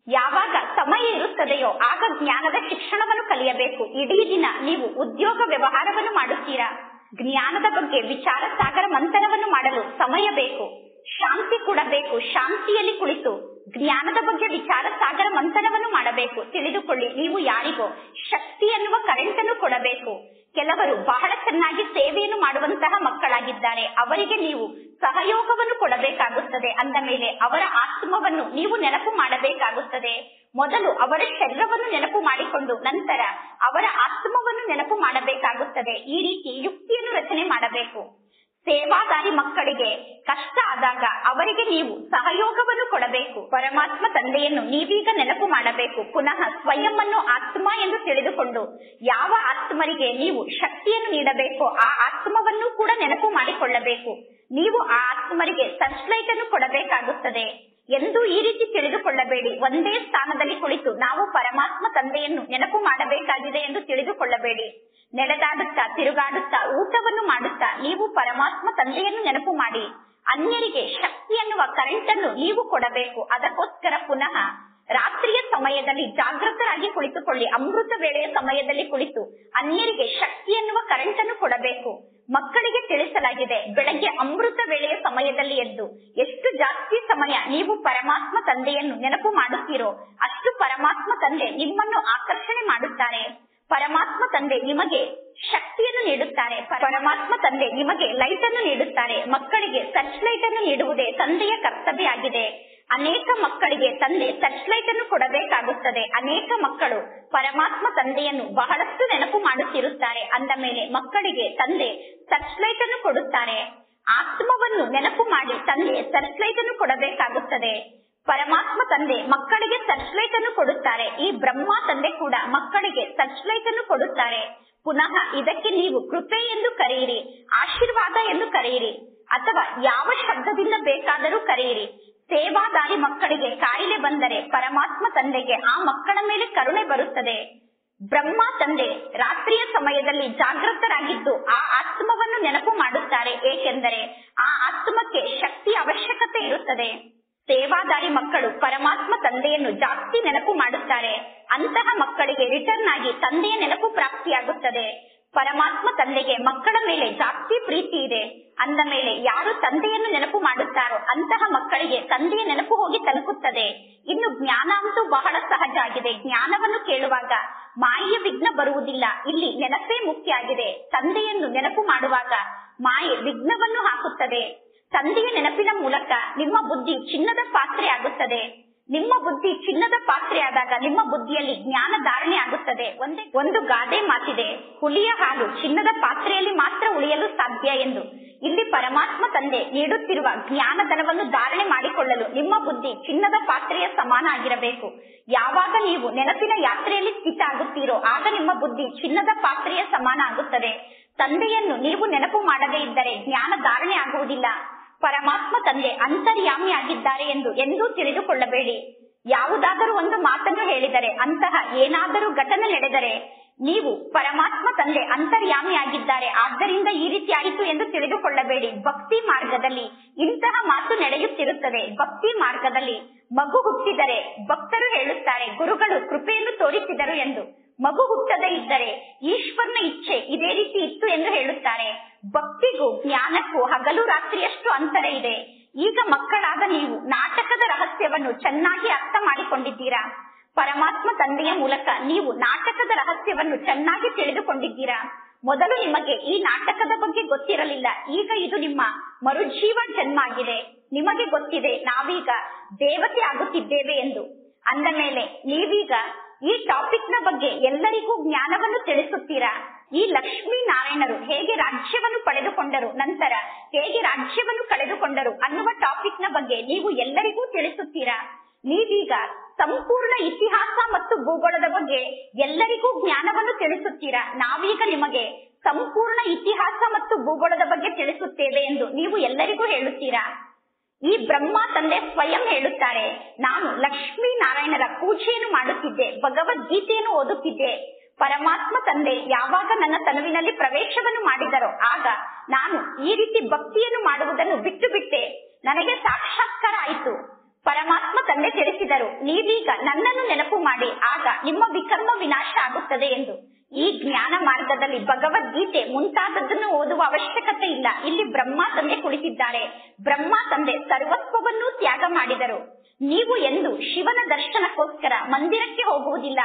ಯಾವಾಗ ಸಮಯ ಇರುತ್ತದೆಯೋ ಆಗ ಜ್ಞಾನದ ಶಿಕ್ಷಣವನ್ನು ಕಲಿಯಬೇಕು ಇಡೀ ದಿನ ನೀವು ಉದ್ಯೋಗ ವ್ಯವಹಾರವನ್ನು ಮಾಡುತ್ತೀರಾ ಜ್ಞಾನದ ಬಗ್ಗೆ ವಿಚಾರ ಸಾಗರ ಮಂಥನವನ್ನು ಮಾಡಲು ಸಮಯ ಬೇಕು ಶಾಂತಿ ಕೂಡ ಬೇಕು ಶಾಂತಿಯಲ್ಲಿ ಕುಳಿತು ಜ್ಞಾನದ ಬಗ್ಗೆ ವಿಚಾರ ಸಾಗರ ಮಂಥನವನ್ನು ಮಾಡಬೇಕು ತಿಳಿದುಕೊಳ್ಳಿ ನೀವು ಯಾರಿಗೋ ಶಕ್ತಿ ಎನ್ನುವ ಕರೆಂಟ್ ಅನ್ನು ಕೊಡಬೇಕು ಕೆಲವರು ಬಹಳ ಚೆನ್ನಾಗಿ ಸೇವೆಯನ್ನು ಮಾಡುವಂತಹ ಮಕ್ಕಳಾಗಿದ್ದಾರೆ ಅವರಿಗೆ ನೀವು ಸಹಯೋಗವನ್ನು ಕೊಡಬೇಕಾಗುತ್ತದೆ ಅಂದ ಮೇಲೆ ಅವರ ಆತ್ಮವನ್ನು ನೀವು ನೆನಪು ಮಾಡಬೇಕಾಗುತ್ತದೆ ಮೊದಲು ಅವರ ಶರೀರವನ್ನು ನೆನಪು ಮಾಡಿಕೊಂಡು ನಂತರ ಅವರ ಆತ್ಮವನ್ನು ನೆನಪು ಮಾಡಬೇಕಾಗುತ್ತದೆ ಈ ರೀತಿ ಯುಕ್ತಿಯನ್ನು ರಚನೆ ಮಾಡಬೇಕು ಸೇವಾದಾರಿ ಮಕ್ಕಳಿಗೆ ಕಷ್ಟ ಆದಾಗ ಅವರಿಗೆ ನೀವು ಸಹಯೋಗವನ್ನು ಕೊಡಬೇಕು ಪರಮಾತ್ಮ ತಂದೆಯನ್ನು ನೀವೀಗ ನೆನಪು ಮಾಡಬೇಕು ಪುನಃ ಸ್ವಯಂ ಅನ್ನು ಆತ್ಮ ಎಂದು ತಿಳಿದುಕೊಂಡು ಯಾವ ಆತ್ಮರಿಗೆ ನೀವು ಶಕ್ತಿಯನ್ನು ನೀಡಬೇಕೋ ಆ ಆತ್ಮವನ್ನು ಕೂಡ ನೆನಪು ಮಾಡಿಕೊಳ್ಳಬೇಕು ನೀವು ಆ ಆತ್ಮರಿಗೆ ಸರ್ಚ್ ಲೈಟ್ ಅನ್ನು ಕೊಡಬೇಕಾಗುತ್ತದೆ ಎಂದು ಈ ರೀತಿ ತಿಳಿದುಕೊಳ್ಳಬೇಡಿ ಒಂದೇ ಸ್ಥಾನದಲ್ಲಿ ಕುಳಿತು ನಾವು ಪರಮಾತ್ಮ ತಂದೆಯನ್ನು ನೆನಪು ಮಾಡಬೇಕಾಗಿದೆ ಎಂದು ತಿಳಿದುಕೊಳ್ಳಬೇಡಿ ನಡೆದಾಡುತ್ತಾ ತಿರುಗಾಡುತ್ತಾ ಊಟವನ್ನು ಮಾಡುತ್ತಾ ನೀವು ಪರಮಾತ್ಮ ತಂದೆಯನ್ನು ನೆನಪು ಮಾಡಿ ಅನ್ಯರಿಗೆ ಶಕ್ತಿ ಎನ್ನುವ ಕರೆಂಟ್ ಅನ್ನು ನೀವು ಕೊಡಬೇಕು ಅದಕ್ಕೋಸ್ಕರ ಪುನಃ ರಾತ್ರಿಯ ಸಮಯದಲ್ಲಿ ಜಾಗೃತರಾಗಿ ಕುಳಿತುಕೊಳ್ಳಿ ಅಮೃತ ವೇಳೆಯ ಸಮಯದಲ್ಲಿ ಕುಳಿತು ಅನ್ಯರಿಗೆ ಶಕ್ತಿ ಎನ್ನುವ ಕರೆಂಟ್ ಅನ್ನು ಕೊಡಬೇಕು ಮಕ್ಕಳಿಗೆ ತಿಳಿಸಲಾಗಿದೆ ಬೆಳಗ್ಗೆ ಅಮೃತ ವೇಳೆಯ ಸಮಯದಲ್ಲಿ ಎದ್ದು ಎಷ್ಟು ಜಾಸ್ತಿ ಸಮಯ ನೀವು ಪರಮಾತ್ಮ ತಂದೆಯನ್ನು ನೆನಪು ಮಾಡುತ್ತೀರೋ ಅಷ್ಟು ಪರಮಾತ್ಮ ತಂದೆ ನಿಮ್ಮನ್ನು ಆಕರ್ಷಣೆ ಮಾಡುತ್ತಾರೆ ಪರಮಾತ್ಮ ತಂದೆ ನಿಮಗೆ ಶಕ್ತಿಯನ್ನು ನೀಡುತ್ತಾರೆ ಪರಮಾತ್ಮ ತಂದೆ ನಿಮಗೆ ಲೈಟ್ ಅನ್ನು ನೀಡುತ್ತಾರೆ ಮಕ್ಕಳಿಗೆ ಸರ್ಚ್ ಲೈಟ್ ಅನ್ನು ನೀಡುವುದೇ ತಂದೆಯ ಕರ್ತವ್ಯ ಆಗಿದೆ ಅನೇಕ ಮಕ್ಕಳಿಗೆ ತಂದೆ ಸರ್ಚ್ ಲೈಟ್ ಅನ್ನು ಕೊಡಬೇಕಾಗುತ್ತದೆ ಅನೇಕ ಮಕ್ಕಳು ಪರಮಾತ್ಮ ತಂದೆಯನ್ನು ಬಹಳಷ್ಟು ನೆನಪು ಮಾಡುತ್ತಿರುತ್ತಾರೆ ಅಂದ ಮೇಲೆ ಮಕ್ಕಳಿಗೆ ತಂದೆ ಸರ್ಚ್ ಲೈಟ್ ಅನ್ನು ಕೊಡುತ್ತಾರೆ ಆತ್ಮವನ್ನು ನೆನಪು ಮಾಡಿ ತಂದೆ ಸರ್ಚ್ ಲೈಟ್ ಅನ್ನು ಕೊಡಬೇಕಾಗುತ್ತದೆ ಪರಮಾತ್ಮ ತಂದೆ ಮಕ್ಕಳಿಗೆ ಸರ್ಚ್ ಲೈಟ್ ಅನ್ನು ಕೊಡುತ್ತಾರೆ ಈ ಬ್ರಹ್ಮ ತಂದೆ ಕೂಡ ಮಕ್ಕಳಿಗೆ ಸರ್ಚ್ ಲೈಟ್ ಅನ್ನು ಕೊಡುತ್ತಾರೆ ಪುನಃ ಇದಕ್ಕೆ ನೀವು ಕೃಪೆ ಎಂದು ಕರೆಯಿರಿ ಆಶೀರ್ವಾದ ಎಂದು ಕರೆಯಿರಿ ಅಥವಾ ಯಾವ ಶಬ್ದದಿಂದ ಬೇಕಾದರೂ ಕರೆಯಿರಿ ಸೇವಾದಾರಿ ಮಕ್ಕಳಿಗೆ ಕಾಯಿಲೆ ಬಂದರೆ ಪರಮಾತ್ಮ ತಂದೆಗೆ ಆ ಮಕ್ಕಳ ಮೇಲೆ ಕರುಣೆ ಬರುತ್ತದೆ ಬ್ರಹ್ಮ ತಂದೆ ರಾತ್ರಿಯ ಸಮಯದಲ್ಲಿ ಜಾಗೃತರಾಗಿದ್ದು ಆ ಆತ್ಮವನ್ನು ನೆನಪು ಮಾಡುತ್ತಾರೆ ಏಕೆಂದರೆ ಆ ಆತ್ಮಕ್ಕೆ ಶಕ್ತಿ ಅವಶ್ಯಕತೆ ಇರುತ್ತದೆ ಸೇವಾದಾರಿ ಮಕ್ಕಳು ಪರಮಾತ್ಮ ತಂದೆಯನ್ನು ಜಾಸ್ತಿ ನೆನಪು ಮಾಡುತ್ತಾರೆ ಅಂತಹ ಮಕ್ಕಳಿಗೆ ರಿಟರ್ನ್ ಆಗಿ ತಂದೆಯ ನೆನಪು ಪ್ರಾಪ್ತಿಯಾಗುತ್ತದೆ ಪರಮಾತ್ಮ ತಂದೆಗೆ ಮಕ್ಕಳ ಮೇಲೆ ಜಾಸ್ತಿ ಪ್ರೀತಿ ಇದೆ ಅಂದ ಮೇಲೆ ಯಾರು ತಂದೆಯನ್ನು ನೆನಪು ಮಾಡುತ್ತಾರೋ ಅಂತಹ ಮಕ್ಕಳಿಗೆ ತಂದೆಯ ನೆನಪು ಹೋಗಿ ತಲುಪುತ್ತದೆ ಇನ್ನು ಜ್ಞಾನ ಅಂತೂ ಬಹಳ ಸಹಜ ಆಗಿದೆ ಜ್ಞಾನವನ್ನು ಕೇಳುವಾಗ ಮಾಯೆಯ ವಿಘ್ನ ಬರುವುದಿಲ್ಲ ಇಲ್ಲಿ ನೆನಪೇ ಮುಖ್ಯ ಆಗಿದೆ ತಂದೆಯನ್ನು ನೆನಪು ಮಾಡುವಾಗ ಮಾಯೆ ವಿಘ್ನವನ್ನು ಹಾಕುತ್ತದೆ ತಂದೆಯ ನೆನಪಿನ ಮೂಲಕ ನಿಮ್ಮ ಬುದ್ಧಿ ಚಿನ್ನದ ಪಾತ್ರೆ ಆಗುತ್ತದೆ ನಿಮ್ಮ ಬುದ್ಧಿ ಚಿನ್ನದ ಪಾತ್ರೆ ಆದಾಗ ನಿಮ್ಮ ಬುದ್ಧಿಯಲ್ಲಿ ಜ್ಞಾನ ಧಾರಣೆ ಆಗುತ್ತದೆ ಒಂದೇ ಒಂದು ಗಾದೆ ಮಾತಿದೆ ಹುಲಿಯ ಹಾಲು ಚಿನ್ನದ ಪಾತ್ರೆಯಲ್ಲಿ ಮಾತ್ರ ಉಳಿಯಲು ಸಾಧ್ಯ ಎಂದು ಇಲ್ಲಿ ಪರಮಾತ್ಮ ತಂದೆ ನೀಡುತ್ತಿರುವ ಜ್ಞಾನ ಧನವನ್ನು ಧಾರಣೆ ಮಾಡಿಕೊಳ್ಳಲು ನಿಮ್ಮ ಬುದ್ಧಿ ಚಿನ್ನದ ಪಾತ್ರೆಯ ಸಮಾನ ಆಗಿರಬೇಕು ಯಾವಾಗ ನೀವು ನೆನಪಿನ ಯಾತ್ರೆಯಲ್ಲಿ ಸ್ಥಿತ ಆಗುತ್ತೀರೋ ಆಗ ನಿಮ್ಮ ಬುದ್ಧಿ ಚಿನ್ನದ ಪಾತ್ರೆಯ ಸಮಾನ ಆಗುತ್ತದೆ ತಂದೆಯನ್ನು ನೀವು ನೆನಪು ಮಾಡದೇ ಇದ್ದರೆ ಜ್ಞಾನ ಧಾರಣೆ ಆಗುವುದಿಲ್ಲ ಪರಮಾತ್ಮ ತಂದೆ ಅಂತರ್ಯಾಮಿ ಆಗಿದ್ದಾರೆ ಎಂದು ಎಂದೂ ತಿಳಿದುಕೊಳ್ಳಬೇಡಿ ಯಾವುದಾದರೂ ಒಂದು ಮಾತನ್ನು ಹೇಳಿದರೆ ಅಂತಹ ಏನಾದರೂ ಘಟನೆ ನಡೆದರೆ ನೀವು ಪರಮಾತ್ಮ ತಂದೆ ಅಂತರ್ಯಾಮಿ ಆಗಿದ್ದಾರೆ ಆದ್ದರಿಂದ ಈ ರೀತಿ ಆಯಿತು ಎಂದು ತಿಳಿದುಕೊಳ್ಳಬೇಡಿ ಭಕ್ತಿ ಮಾರ್ಗದಲ್ಲಿ ಇಂತಹ ಮಾತು ನಡೆಯುತ್ತಿರುತ್ತದೆ ಭಕ್ತಿ ಮಾರ್ಗದಲ್ಲಿ ಮಗು ಹುಟ್ಟಿದರೆ ಭಕ್ತರು ಹೇಳುತ್ತಾರೆ ಗುರುಗಳು ಕೃಪೆಯನ್ನು ತೋರಿಸಿದರು ಎಂದು ಮಗು ಹುಟ್ಟದೇ ಇದ್ದರೆ ಈಶ್ವರನ ಇಚ್ಛೆ ಇದೇ ರೀತಿ ಇತ್ತು ಎಂದು ಹೇಳುತ್ತಾರೆ ಭಕ್ತಿಗೂ ಜ್ಞಾನಕ್ಕೂ ಹಗಲು ರಾತ್ರಿಯಷ್ಟು ಅಂತರ ಇದೆ ಈಗ ಮಕ್ಕಳಾದ ನೀವು ನಾಟಕದ ರಹಸ್ಯವನ್ನು ಚೆನ್ನಾಗಿ ಅರ್ಥ ಮಾಡಿಕೊಂಡಿದ್ದೀರಾ ಪರಮಾತ್ಮ ತಂದೆಯ ಮೂಲಕ ನೀವು ನಾಟಕದ ರಹಸ್ಯವನ್ನು ಚೆನ್ನಾಗಿ ತಿಳಿದುಕೊಂಡಿದ್ದೀರಾ ಮೊದಲು ನಿಮಗೆ ಈ ನಾಟಕದ ಬಗ್ಗೆ ಗೊತ್ತಿರಲಿಲ್ಲ ಈಗ ಇದು ನಿಮ್ಮ ಮರುಜೀವ ಜನ್ಮ ಆಗಿದೆ ನಿಮಗೆ ಗೊತ್ತಿದೆ ನಾವೀಗ ದೇವತೆ ಆಗುತ್ತಿದ್ದೇವೆ ಎಂದು ಅಂದ ಮೇಲೆ ನೀವೀಗ ಈ ಟಾಪಿಕ್ ನ ಬಗ್ಗೆ ಎಲ್ಲರಿಗೂ ಜ್ಞಾನವನ್ನು ತಿಳಿಸುತ್ತೀರಾ ಈ ಲಕ್ಷ್ಮೀ ನಾರಾಯಣರು ಹೇಗೆ ರಾಜ್ಯವನ್ನು ಪಡೆದುಕೊಂಡರು ನಂತರ ಹೇಗೆ ರಾಜ್ಯವನ್ನು ಕಳೆದುಕೊಂಡರು ಅನ್ನುವ ಟಾಪಿಕ್ ನ ಬಗ್ಗೆ ನೀವು ಎಲ್ಲರಿಗೂ ತಿಳಿಸುತ್ತೀರಾ ನೀವೀಗ ಸಂಪೂರ್ಣ ಇತಿಹಾಸ ಮತ್ತು ಭೂಗೋಳದ ಬಗ್ಗೆ ಎಲ್ಲರಿಗೂ ಜ್ಞಾನವನ್ನು ತಿಳಿಸುತ್ತೀರಾ ನಾವೀಗ ನಿಮಗೆ ಸಂಪೂರ್ಣ ಇತಿಹಾಸ ಮತ್ತು ಭೂಗೋಳದ ಬಗ್ಗೆ ತಿಳಿಸುತ್ತೇವೆ ಎಂದು ನೀವು ಎಲ್ಲರಿಗೂ ಹೇಳುತ್ತೀರಾ ಈ ಬ್ರಹ್ಮ ತಂದೆ ಸ್ವಯಂ ಹೇಳುತ್ತಾರೆ ನಾನು ಲಕ್ಷ್ಮೀ ನಾರಾಯಣರ ಪೂಜೆಯನ್ನು ಮಾಡುತ್ತಿದ್ದೆ ಭಗವದ್ಗೀತೆಯನ್ನು ಓದುತ್ತಿದ್ದೆ ಪರಮಾತ್ಮ ತಂದೆ ಯಾವಾಗ ನನ್ನ ತನುವಿನಲ್ಲಿ ಪ್ರವೇಶವನ್ನು ಮಾಡಿದರೋ ಆಗ ನಾನು ಈ ರೀತಿ ಭಕ್ತಿಯನ್ನು ಮಾಡುವುದನ್ನು ಬಿಟ್ಟು ಬಿಟ್ಟೆ ನನಗೆ ಸಾಕ್ಷಾತ್ಕಾರ ಆಯಿತು ಪರಮಾತ್ಮ ತಂದೆ ತಿಳಿಸಿದರು ನೀವೀಗ ನನ್ನನ್ನು ನೆನಪು ಮಾಡಿ ಆಗ ನಿಮ್ಮ ವಿಕರ್ಮ ವಿನಾಶ ಆಗುತ್ತದೆ ಎಂದು ಈ ಜ್ಞಾನ ಮಾರ್ಗದಲ್ಲಿ ಭಗವದ್ಗೀತೆ ಮುಂತಾದದ್ದನ್ನು ಓದುವ ಅವಶ್ಯಕತೆ ಇಲ್ಲ ಇಲ್ಲಿ ಬ್ರಹ್ಮ ತಂದೆ ಕುಳಿತಿದ್ದಾರೆ ಬ್ರಹ್ಮ ತಂದೆ ಸರ್ವಸ್ವವನ್ನೂ ತ್ಯಾಗ ಮಾಡಿದರು ನೀವು ಎಂದು ಶಿವನ ದರ್ಶನಕ್ಕೋಸ್ಕರ ಮಂದಿರಕ್ಕೆ ಹೋಗುವುದಿಲ್ಲ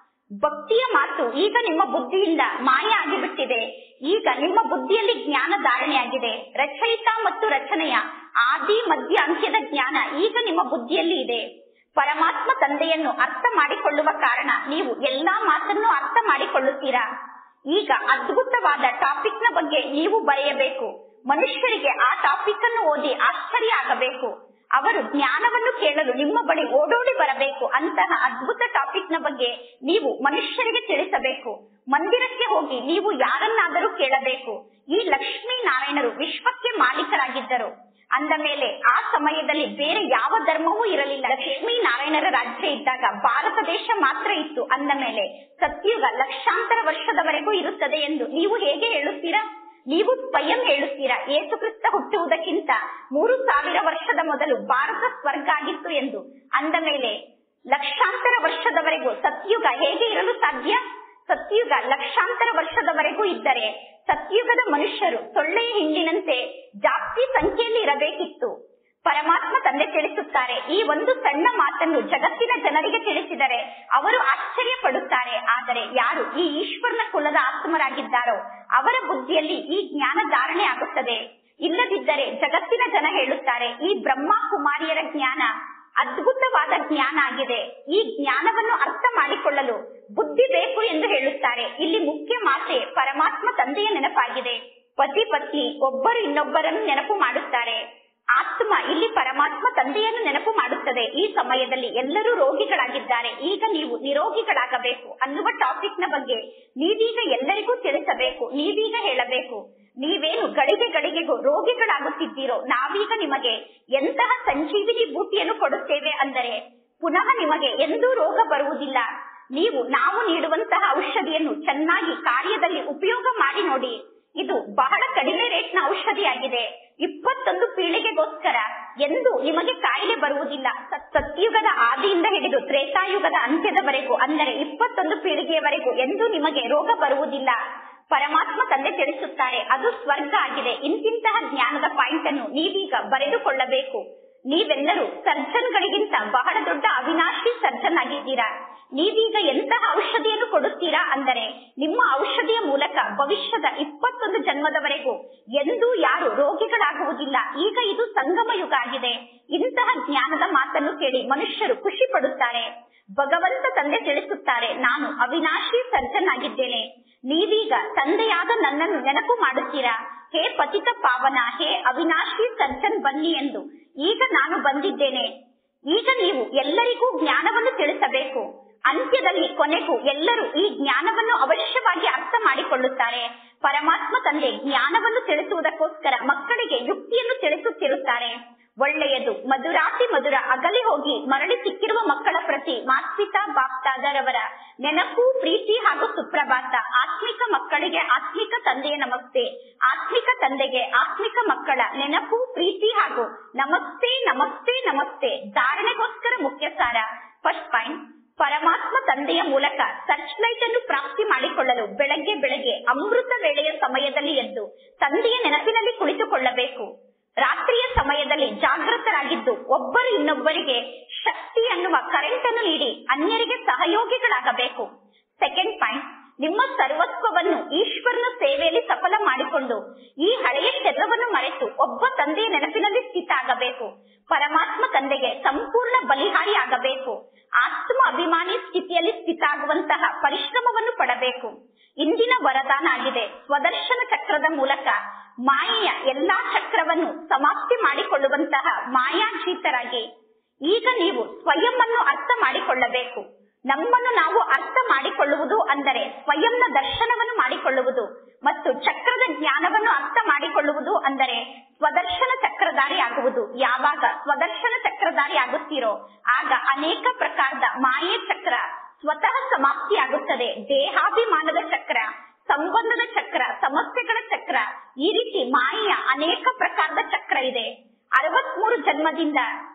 ಭಕ್ತಿಯ ಮಾತು ಈಗ ನಿಮ್ಮ ಬುದ್ಧಿಯಿಂದ ಮಾಯ ಆಗಿಬಿಟ್ಟಿದೆ ಈಗ ನಿಮ್ಮ ಬುದ್ಧಿಯಲ್ಲಿ ಜ್ಞಾನ ಧಾರಣೆಯಾಗಿದೆ ರಚಯಿತ ಮತ್ತು ರಚನೆಯ ಆದಿ ಮಧ್ಯ ಅಂತ್ಯದ ಜ್ಞಾನ ಈಗ ನಿಮ್ಮ ಬುದ್ಧಿಯಲ್ಲಿ ಇದೆ ಪರಮಾತ್ಮ ತಂದೆಯನ್ನು ಅರ್ಥ ಮಾಡಿಕೊಳ್ಳುವ ಕಾರಣ ನೀವು ಎಲ್ಲಾ ಮಾತನ್ನು ಅರ್ಥ ಮಾಡಿಕೊಳ್ಳುತ್ತೀರಾ ಈಗ ಅದ್ಭುತವಾದ ಟಾಪಿಕ್ ನ ಬಗ್ಗೆ ನೀವು ಬರೆಯಬೇಕು ಮನುಷ್ಯರಿಗೆ ಆ ಟಾಪಿಕ್ ಅನ್ನು ಓದಿ ಆಶ್ಚರ್ಯ ಆಗಬೇಕು ಅವರು ಜ್ಞಾನವನ್ನು ಕೇಳಲು ನಿಮ್ಮ ಬಳಿ ಓಡೋಡಿ ಬರಬೇಕು ಅಂತಹ ಅದ್ಭುತ ಟಾಪಿಕ್ ನ ಬಗ್ಗೆ ನೀವು ಮನುಷ್ಯರಿಗೆ ತಿಳಿಸಬೇಕು ಮಂದಿರಕ್ಕೆ ಹೋಗಿ ನೀವು ಯಾರನ್ನಾದರೂ ಕೇಳಬೇಕು ಈ ಲಕ್ಷ್ಮೀ ನಾರಾಯಣರು ವಿಶ್ವಕ್ಕೆ ಮಾಲೀಕರಾಗಿದ್ದರು ಅಂದ ಮೇಲೆ ಆ ಸಮಯದಲ್ಲಿ ಬೇರೆ ಯಾವ ಧರ್ಮವೂ ಇರಲಿಲ್ಲ ಲಕ್ಷ್ಮೀ ನಾರಾಯಣರ ರಾಜ್ಯ ಇದ್ದಾಗ ಭಾರತ ದೇಶ ಮಾತ್ರ ಇತ್ತು ಅಂದ ಮೇಲೆ ಸತ್ಯುಗ ಲಕ್ಷಾಂತರ ವರ್ಷದವರೆಗೂ ಇರುತ್ತದೆ ಎಂದು ನೀವು ಹೇಗೆ ಹೇಳುತ್ತೀರಾ ನೀವು ಸ್ವಯಂ ಹೇಳುತ್ತೀರಾ ಏಸುಕ್ರಿಸ್ತ ಹುಟ್ಟುವುದಕ್ಕಿಂತ ಮೂರು ಸಾವಿರ ವರ್ಷದ ಮೊದಲು ಭಾರತ ಸ್ವರ್ಗ ಆಗಿತ್ತು ಎಂದು ಅಂದ ಮೇಲೆ ಲಕ್ಷಾಂತರ ವರ್ಷದವರೆಗೂ ಸತ್ಯುಗ ಹೇಗೆ ಇರಲು ಸಾಧ್ಯ ಸತ್ಯುಗ ಲಕ್ಷಾಂತರ ವರ್ಷದವರೆಗೂ ಇದ್ದರೆ ಸತ್ಯುಗದ ಮನುಷ್ಯರು ಸೊಳ್ಳೆಯ ಹಿಂಡಿನಂತೆ ಜಾಸ್ತಿ ಸಂಖ್ಯೆಯಲ್ಲಿ ಇರಬೇಕಿತ್ತು ಪರಮಾತ್ಮ ತಂದೆ ತಿಳಿಸುತ್ತಾರೆ ಈ ಒಂದು ಸಣ್ಣ ಮಾತನ್ನು ಜಗತ್ತಿನ ಜನರಿಗೆ ತಿಳಿಸಿದರೆ ಅವರು ಆಶ್ಚರ್ಯ ಪಡುತ್ತಾರೆ ಆದರೆ ಯಾರು ಈ ಈಶ್ವರನ ಕುಲದ ಆತ್ಮರಾಗಿದ್ದಾರೋ ಅವರ ಬುದ್ಧಿಯಲ್ಲಿ ಈ ಜ್ಞಾನ ಧಾರಣೆ ಆಗುತ್ತದೆ ಇಲ್ಲದಿದ್ದರೆ ಜಗತ್ತಿನ ಜನ ಹೇಳುತ್ತಾರೆ ಈ ಬ್ರಹ್ಮ ಕುಮಾರಿಯರ ಜ್ಞಾನ ಅದ್ಭುತವಾದ ಜ್ಞಾನ ಆಗಿದೆ ಈ ಜ್ಞಾನವನ್ನು ಅರ್ಥ ಮಾಡಿಕೊಳ್ಳಲು ಬುದ್ಧಿ ಬೇಕು ಎಂದು ಹೇಳುತ್ತಾರೆ ಇಲ್ಲಿ ಮುಖ್ಯ ಮಾತೆ ಪರಮಾತ್ಮ ತಂದೆಯ ನೆನಪಾಗಿದೆ ಪತಿ ಪತ್ನಿ ಒಬ್ಬರು ಇನ್ನೊಬ್ಬರನ್ನು ನೆನಪು ಮಾಡುತ್ತಾರೆ ಆತ್ಮ ಇಲ್ಲಿ ಪರಮಾತ್ಮ ತಂದೆಯನ್ನು ನೆನಪು ಮಾಡುತ್ತದೆ ಈ ಸಮಯದಲ್ಲಿ ಎಲ್ಲರೂ ರೋಗಿಗಳಾಗಿದ್ದಾರೆ ಈಗ ನೀವು ನಿರೋಗಿಗಳಾಗಬೇಕು ಅನ್ನುವ ಟಾಪಿಕ್ ನ ಬಗ್ಗೆ ನೀವೀಗ ಎಲ್ಲರಿಗೂ ತಿಳಿಸಬೇಕು ನೀವೀಗ ಹೇಳಬೇಕು ನೀವೇನು ಗಳಿಗೆ ಗಳಿಗೆಗೂ ರೋಗಿಗಳಾಗುತ್ತಿದ್ದೀರೋ ನಾವೀಗ ನಿಮಗೆ ಎಂತಹ ಸಂಜೀವಿನಿ ಬೂಟಿಯನ್ನು ಕೊಡುತ್ತೇವೆ ಅಂದರೆ ಪುನಃ ನಿಮಗೆ ಎಂದೂ ರೋಗ ಬರುವುದಿಲ್ಲ ನೀವು ನಾವು ನೀಡುವಂತಹ ಔಷಧಿಯನ್ನು ಚೆನ್ನಾಗಿ ಕಾರ್ಯದಲ್ಲಿ ಉಪಯೋಗ ಮಾಡಿ ನೋಡಿ ಇದು ಬಹಳ ಕಡಿಮೆ ರೇಟ್ನ ಔಷಧಿಯಾಗಿದೆ ಇಪ್ಪತ್ತೊಂದು ಪೀಳಿಗೆಗೋಸ್ಕರ ಎಂದು ನಿಮಗೆ ಕಾಯಿಲೆ ಬರುವುದಿಲ್ಲ ಸತ್- ಸತ್ಯುಗದ ಆದಿಯಿಂದ ಹಿಡಿದು ತ್ರೇತಾಯುಗದ ಅಂತ್ಯದವರೆಗೂ ಅಂದರೆ ಇಪ್ಪತ್ತೊಂದು ಪೀಳಿಗೆಯವರೆಗೂ ಎಂದು ನಿಮಗೆ ರೋಗ ಬರುವುದಿಲ್ಲ ಪರಮಾತ್ಮ ತಂದೆ ತಿಳಿಸುತ್ತಾರೆ ಅದು ಸ್ವರ್ಗ ಆಗಿದೆ ಇಂತಿಂತಹ ಜ್ಞಾನದ ಪಾಯಿಂಟ್ ಅನ್ನು ನೀವೀಗ ಬರೆದುಕೊಳ್ಳಬೇಕು ನೀವೆಲ್ಲರೂ ಸರ್ಜನ್ಗಳಿಗಿಂತ ಬಹಳ ದೊಡ್ಡ ಅವಿನಾಶಿ ಸರ್ಜನ್ ಆಗಿದ್ದೀರಾ ನೀವೀಗ ಎಂತಹ ಔಷಧಿಯನ್ನು ಕೊಡುತ್ತೀರಾ ಅಂದರೆ ನಿಮ್ಮ ಔಷಧಿಯ ಮೂಲಕ ಭವಿಷ್ಯದ ಇಪ್ಪತ್ತೊಂದು ಜನ್ಮದವರೆಗೂ ಎಂದೂ ಯಾರು ರೋಗಿಗಳಾಗುವುದಿಲ್ಲ ಈಗ ಇದು ಸಂಗಮ ಯುಗ ಆಗಿದೆ ಇಂತಹ ಜ್ಞಾನದ ಮಾತನ್ನು ಕೇಳಿ ಮನುಷ್ಯರು ಖುಷಿ ಪಡುತ್ತಾರೆ ಭಗವಂತ ತಂದೆ ತಿಳಿಸುತ್ತಾರೆ ನಾನು ಅವಿನಾಶಿ ಸರ್ಜನ್ ಆಗಿದ್ದೇನೆ ನೀವೀಗ ತಂದೆಯಾದ ನನ್ನನ್ನು ನೆನಪು ಮಾಡುತ್ತೀರಾ ಹೇ ಪತಿತ ಪಾವನ ಹೇ ಅವಿನಾಶಿ ಸರ್ಜನ್ ಬನ್ನಿ ಎಂದು ಈಗ ನಾನು ಬಂದಿದ್ದೇನೆ ಈಗ ನೀವು ಎಲ್ಲರಿಗೂ ಜ್ಞಾನವನ್ನು ತಿಳಿಸಬೇಕು ಅಂತ್ಯದಲ್ಲಿ ಕೊನೆಗೂ ಎಲ್ಲರೂ ಈ ಜ್ಞಾನವನ್ನು ಅವಶ್ಯವಾಗಿ ಅರ್ಥ ಮಾಡಿಕೊಳ್ಳುತ್ತಾರೆ ಪರಮಾತ್ಮ ತಂದೆ ಜ್ಞಾನವನ್ನು ತಿಳಿಸುವುದಕ್ಕೋಸ್ಕರ ಮಕ್ಕಳಿಗೆ ಯುಕ್ತಿಯನ್ನು ತಿಳಿಸುತ್ತಿರುತ್ತಾರೆ ಒಳ್ಳೆಯದು ಮಧುರಾತಿ ಮಧುರ ಅಗಲಿ ಹೋಗಿ ಮರಳಿ ಸಿಕ್ಕಿರುವ ಮಕ್ಕಳ ಪ್ರತಿ ಮಾಸ್ಪಿತಾ ಬಾಪ್ತಾದರವರ ನೆನಪು ಪ್ರೀತಿ ಹಾಗೂ ಸುಪ್ರಭಾತ ಆತ್ಮಿಕ ಮಕ್ಕಳಿಗೆ ಆತ್ಮಿಕ ತಂದೆಯ ನಮಸ್ತೆ ಆತ್ಮಿಕ ತಂದೆಗೆ ಆತ್ಮಿಕ ಮಕ್ಕಳ ನೆನಪು ಪ್ರೀತಿ ಹಾಗೂ ನಮಸ್ತೆ ನಮಸ್ತೆ ನಮಸ್ತೆ ಧಾರಣೆಗೋಸ್ಕರ ಮುಖ್ಯ ಸಾರ ಫಸ್ಟ್ ಪಾಯಿಂಟ್ ಪರಮಾತ್ಮ ತಂದೆಯ ಮೂಲಕ ಸರ್ಚ್ ಲೈಟ್ ಅನ್ನು ಪ್ರಾಪ್ತಿ ಮಾಡಿಕೊಳ್ಳಲು ಬೆಳಗ್ಗೆ ಬೆಳಗ್ಗೆ ಅಮೃತ ವೇಳೆಯ ಸಮಯದಲ್ಲಿ ಎದ್ದು ತಂದೆಯ ನೆನಪಿನಲ್ಲಿ ಕುಳಿತುಕೊಳ್ಳಬೇಕು ರಾತ್ರಿಯ ಸಮಯದಲ್ಲಿ ಜಾಗೃತರಾಗಿದ್ದು ಒಬ್ಬರು ಇನ್ನೊಬ್ಬರಿಗೆ ಶಕ್ತಿ ಅನ್ನುವ ಕರೆಂಟ್ ಅನ್ನು ನೀಡಿ ಅನ್ಯರಿಗೆ ಸಹಯೋಗಿಗಳಾಗಬೇಕು ಸೆಕೆಂಡ್ ಪಾಯಿಂಟ್ ನಿಮ್ಮ ಸರ್ವಸ್ವವನ್ನು ಈಶ್ವರನ ಸೇವೆಯಲ್ಲಿ ಸಫಲ ಮಾಡಿಕೊಂಡು ಈ ಹಳೆಯ ಶರೀರವನ್ನು ಮರೆತು ಒಬ್ಬ ತಂದೆಯ ನೆನಪಿನಲ್ಲಿ ಸ್ಥಿತ ಆಗಬೇಕು ಪರಮಾತ್ಮ ತಂದೆಗೆ ಸಂಪೂರ್ಣ ಬಲಿಹಾರಿ ಆಗಬೇಕು ಆತ್ಮ ಅಭಿಮಾನಿ ಸ್ಥಿತಿಯಲ್ಲಿ ಸ್ಥಿತ ಆಗುವಂತಹ ಪರಿಶ್ರಮವನ್ನು ಪಡಬೇಕು ಇಂದಿನ ವರದಾನ ಆಗಿದೆ ಸ್ವದರ್ಶನ ಚಕ್ರದ ಮೂಲಕ ಮಾಯೆಯ ಎಲ್ಲಾ ಚಕ್ರವನ್ನು ಸಮಾಪ್ತಿ ಮಾಡಿಕೊಳ್ಳುವಂತಹ ಮಾಯಾಜೀತರಾಗಿ ಈಗ ನೀವು ಸ್ವಯಂ ಅನ್ನು ಅರ್ಥ ಮಾಡಿಕೊಳ್ಳಬೇಕು ನಮ್ಮನ್ನು ನಾವು ಅರ್ಥ ಮಾಡಿಕೊಳ್ಳುವುದು ಅಂದರೆ ಸ್ವಯಂನ ದರ್ಶನವನ್ನು ಮಾಡಿಕೊಳ್ಳುವುದು ಮತ್ತು ಚಕ್ರದ ಜ್ಞಾನವನ್ನು ಅರ್ಥ ಮಾಡಿಕೊಳ್ಳುವುದು ಅಂದರೆ ಸ್ವದರ್ಶನ ಚಕ್ರಧಾರಿ ಆಗುವುದು ಯಾವಾಗ ಸ್ವದರ್ಶನ ಚಕ್ರಧಾರಿ ಆಗುತ್ತೀರೋ ಆಗ ಅನೇಕ ಪ್ರಕಾರದ ಮಾಯೆ ಚಕ್ರ ಸ್ವತಃ ಸಮಾಪ್ತಿಯಾಗುತ್ತದೆ ದೇಹಾಭಿಮಾನದ ಚಕ್ರ ಸಂಬಂಧದ ಚಕ್ರ ಸಮಸ್ಯೆಗಳ ಚಕ್ರ ಈ ರೀತಿ ಮಾಯೆಯ ಅನೇಕ ಪ್ರಕಾರದ ಚಕ್ರ ಇದೆ ಅರವತ್ಮೂರು ಜನ್ಮದಿಂದ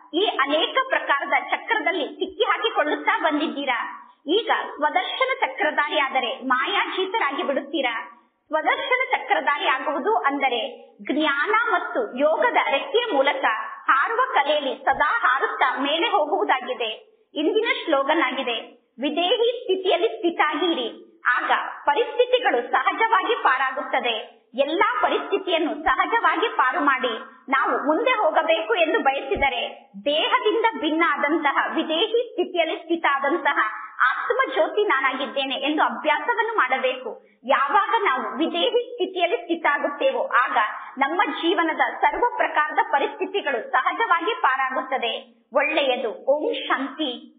ಈ ಅನೇಕ ಪ್ರಕಾರದ ಚಕ್ರದಲ್ಲಿ ಸಿಕ್ಕಿ ಹಾಕಿಕೊಳ್ಳುತ್ತಾ ಬಂದಿದ್ದೀರಾ ಈಗ ಸ್ವದರ್ಶನ ಚಕ್ರಧಾರಿಯಾದರೆ ಮಾಯಾಜೀತರಾಗಿ ಬಿಡುತ್ತೀರಾ ಸ್ವದರ್ಶನ ಚಕ್ರಧಾರಿ ಆಗುವುದು ಅಂದರೆ ಜ್ಞಾನ ಮತ್ತು ಯೋಗದ ರೆಕ್ಕೆಯ ಮೂಲಕ ಹಾರುವ ಕಲೆಯಲ್ಲಿ ಸದಾ ಹಾರುತ್ತಾ ಮೇಲೆ ಹೋಗುವುದಾಗಿದೆ ಇಂದಿನ ಸ್ಲೋಗನ್ ಆಗಿದೆ ವಿದೇಹಿ ಸ್ಥಿತಿಯಲ್ಲಿ ಸ್ಥಿತಾಗಿರಿ ಆಗ ಪರಿಸ್ಥಿತಿಗಳು ಸಹಜವಾಗಿ ಪಾರಾಗುತ್ತದೆ ಎಲ್ಲಾ ಪರಿಸ್ಥಿತಿಯನ್ನು ಸಹಜವಾಗಿ ಪಾರು ಮಾಡಿ ನಾವು ಮುಂದೆ ಹೋಗಬೇಕು ಎಂದು ಬಯಸಿದರೆ ದೇಹದಿಂದ ಭಿನ್ನ ಆದಂತಹ ವಿದೇಹಿ ಸ್ಥಿತಿಯಲ್ಲಿ ಸ್ಥಿತ ಆದಂತಹ ಆತ್ಮ ಜ್ಯೋತಿ ನಾನಾಗಿದ್ದೇನೆ ಎಂದು ಅಭ್ಯಾಸವನ್ನು ಮಾಡಬೇಕು ಯಾವಾಗ ನಾವು ವಿದೇಹಿ ಸ್ಥಿತಿಯಲ್ಲಿ ಸ್ಥಿತ ಆಗುತ್ತೇವೋ ಆಗ ನಮ್ಮ ಜೀವನದ ಸರ್ವ ಪ್ರಕಾರದ ಪರಿಸ್ಥಿತಿಗಳು ಸಹಜವಾಗಿ ಪಾರಾಗುತ್ತದೆ ಒಳ್ಳೆಯದು ಓಂ ಶಾಂತಿ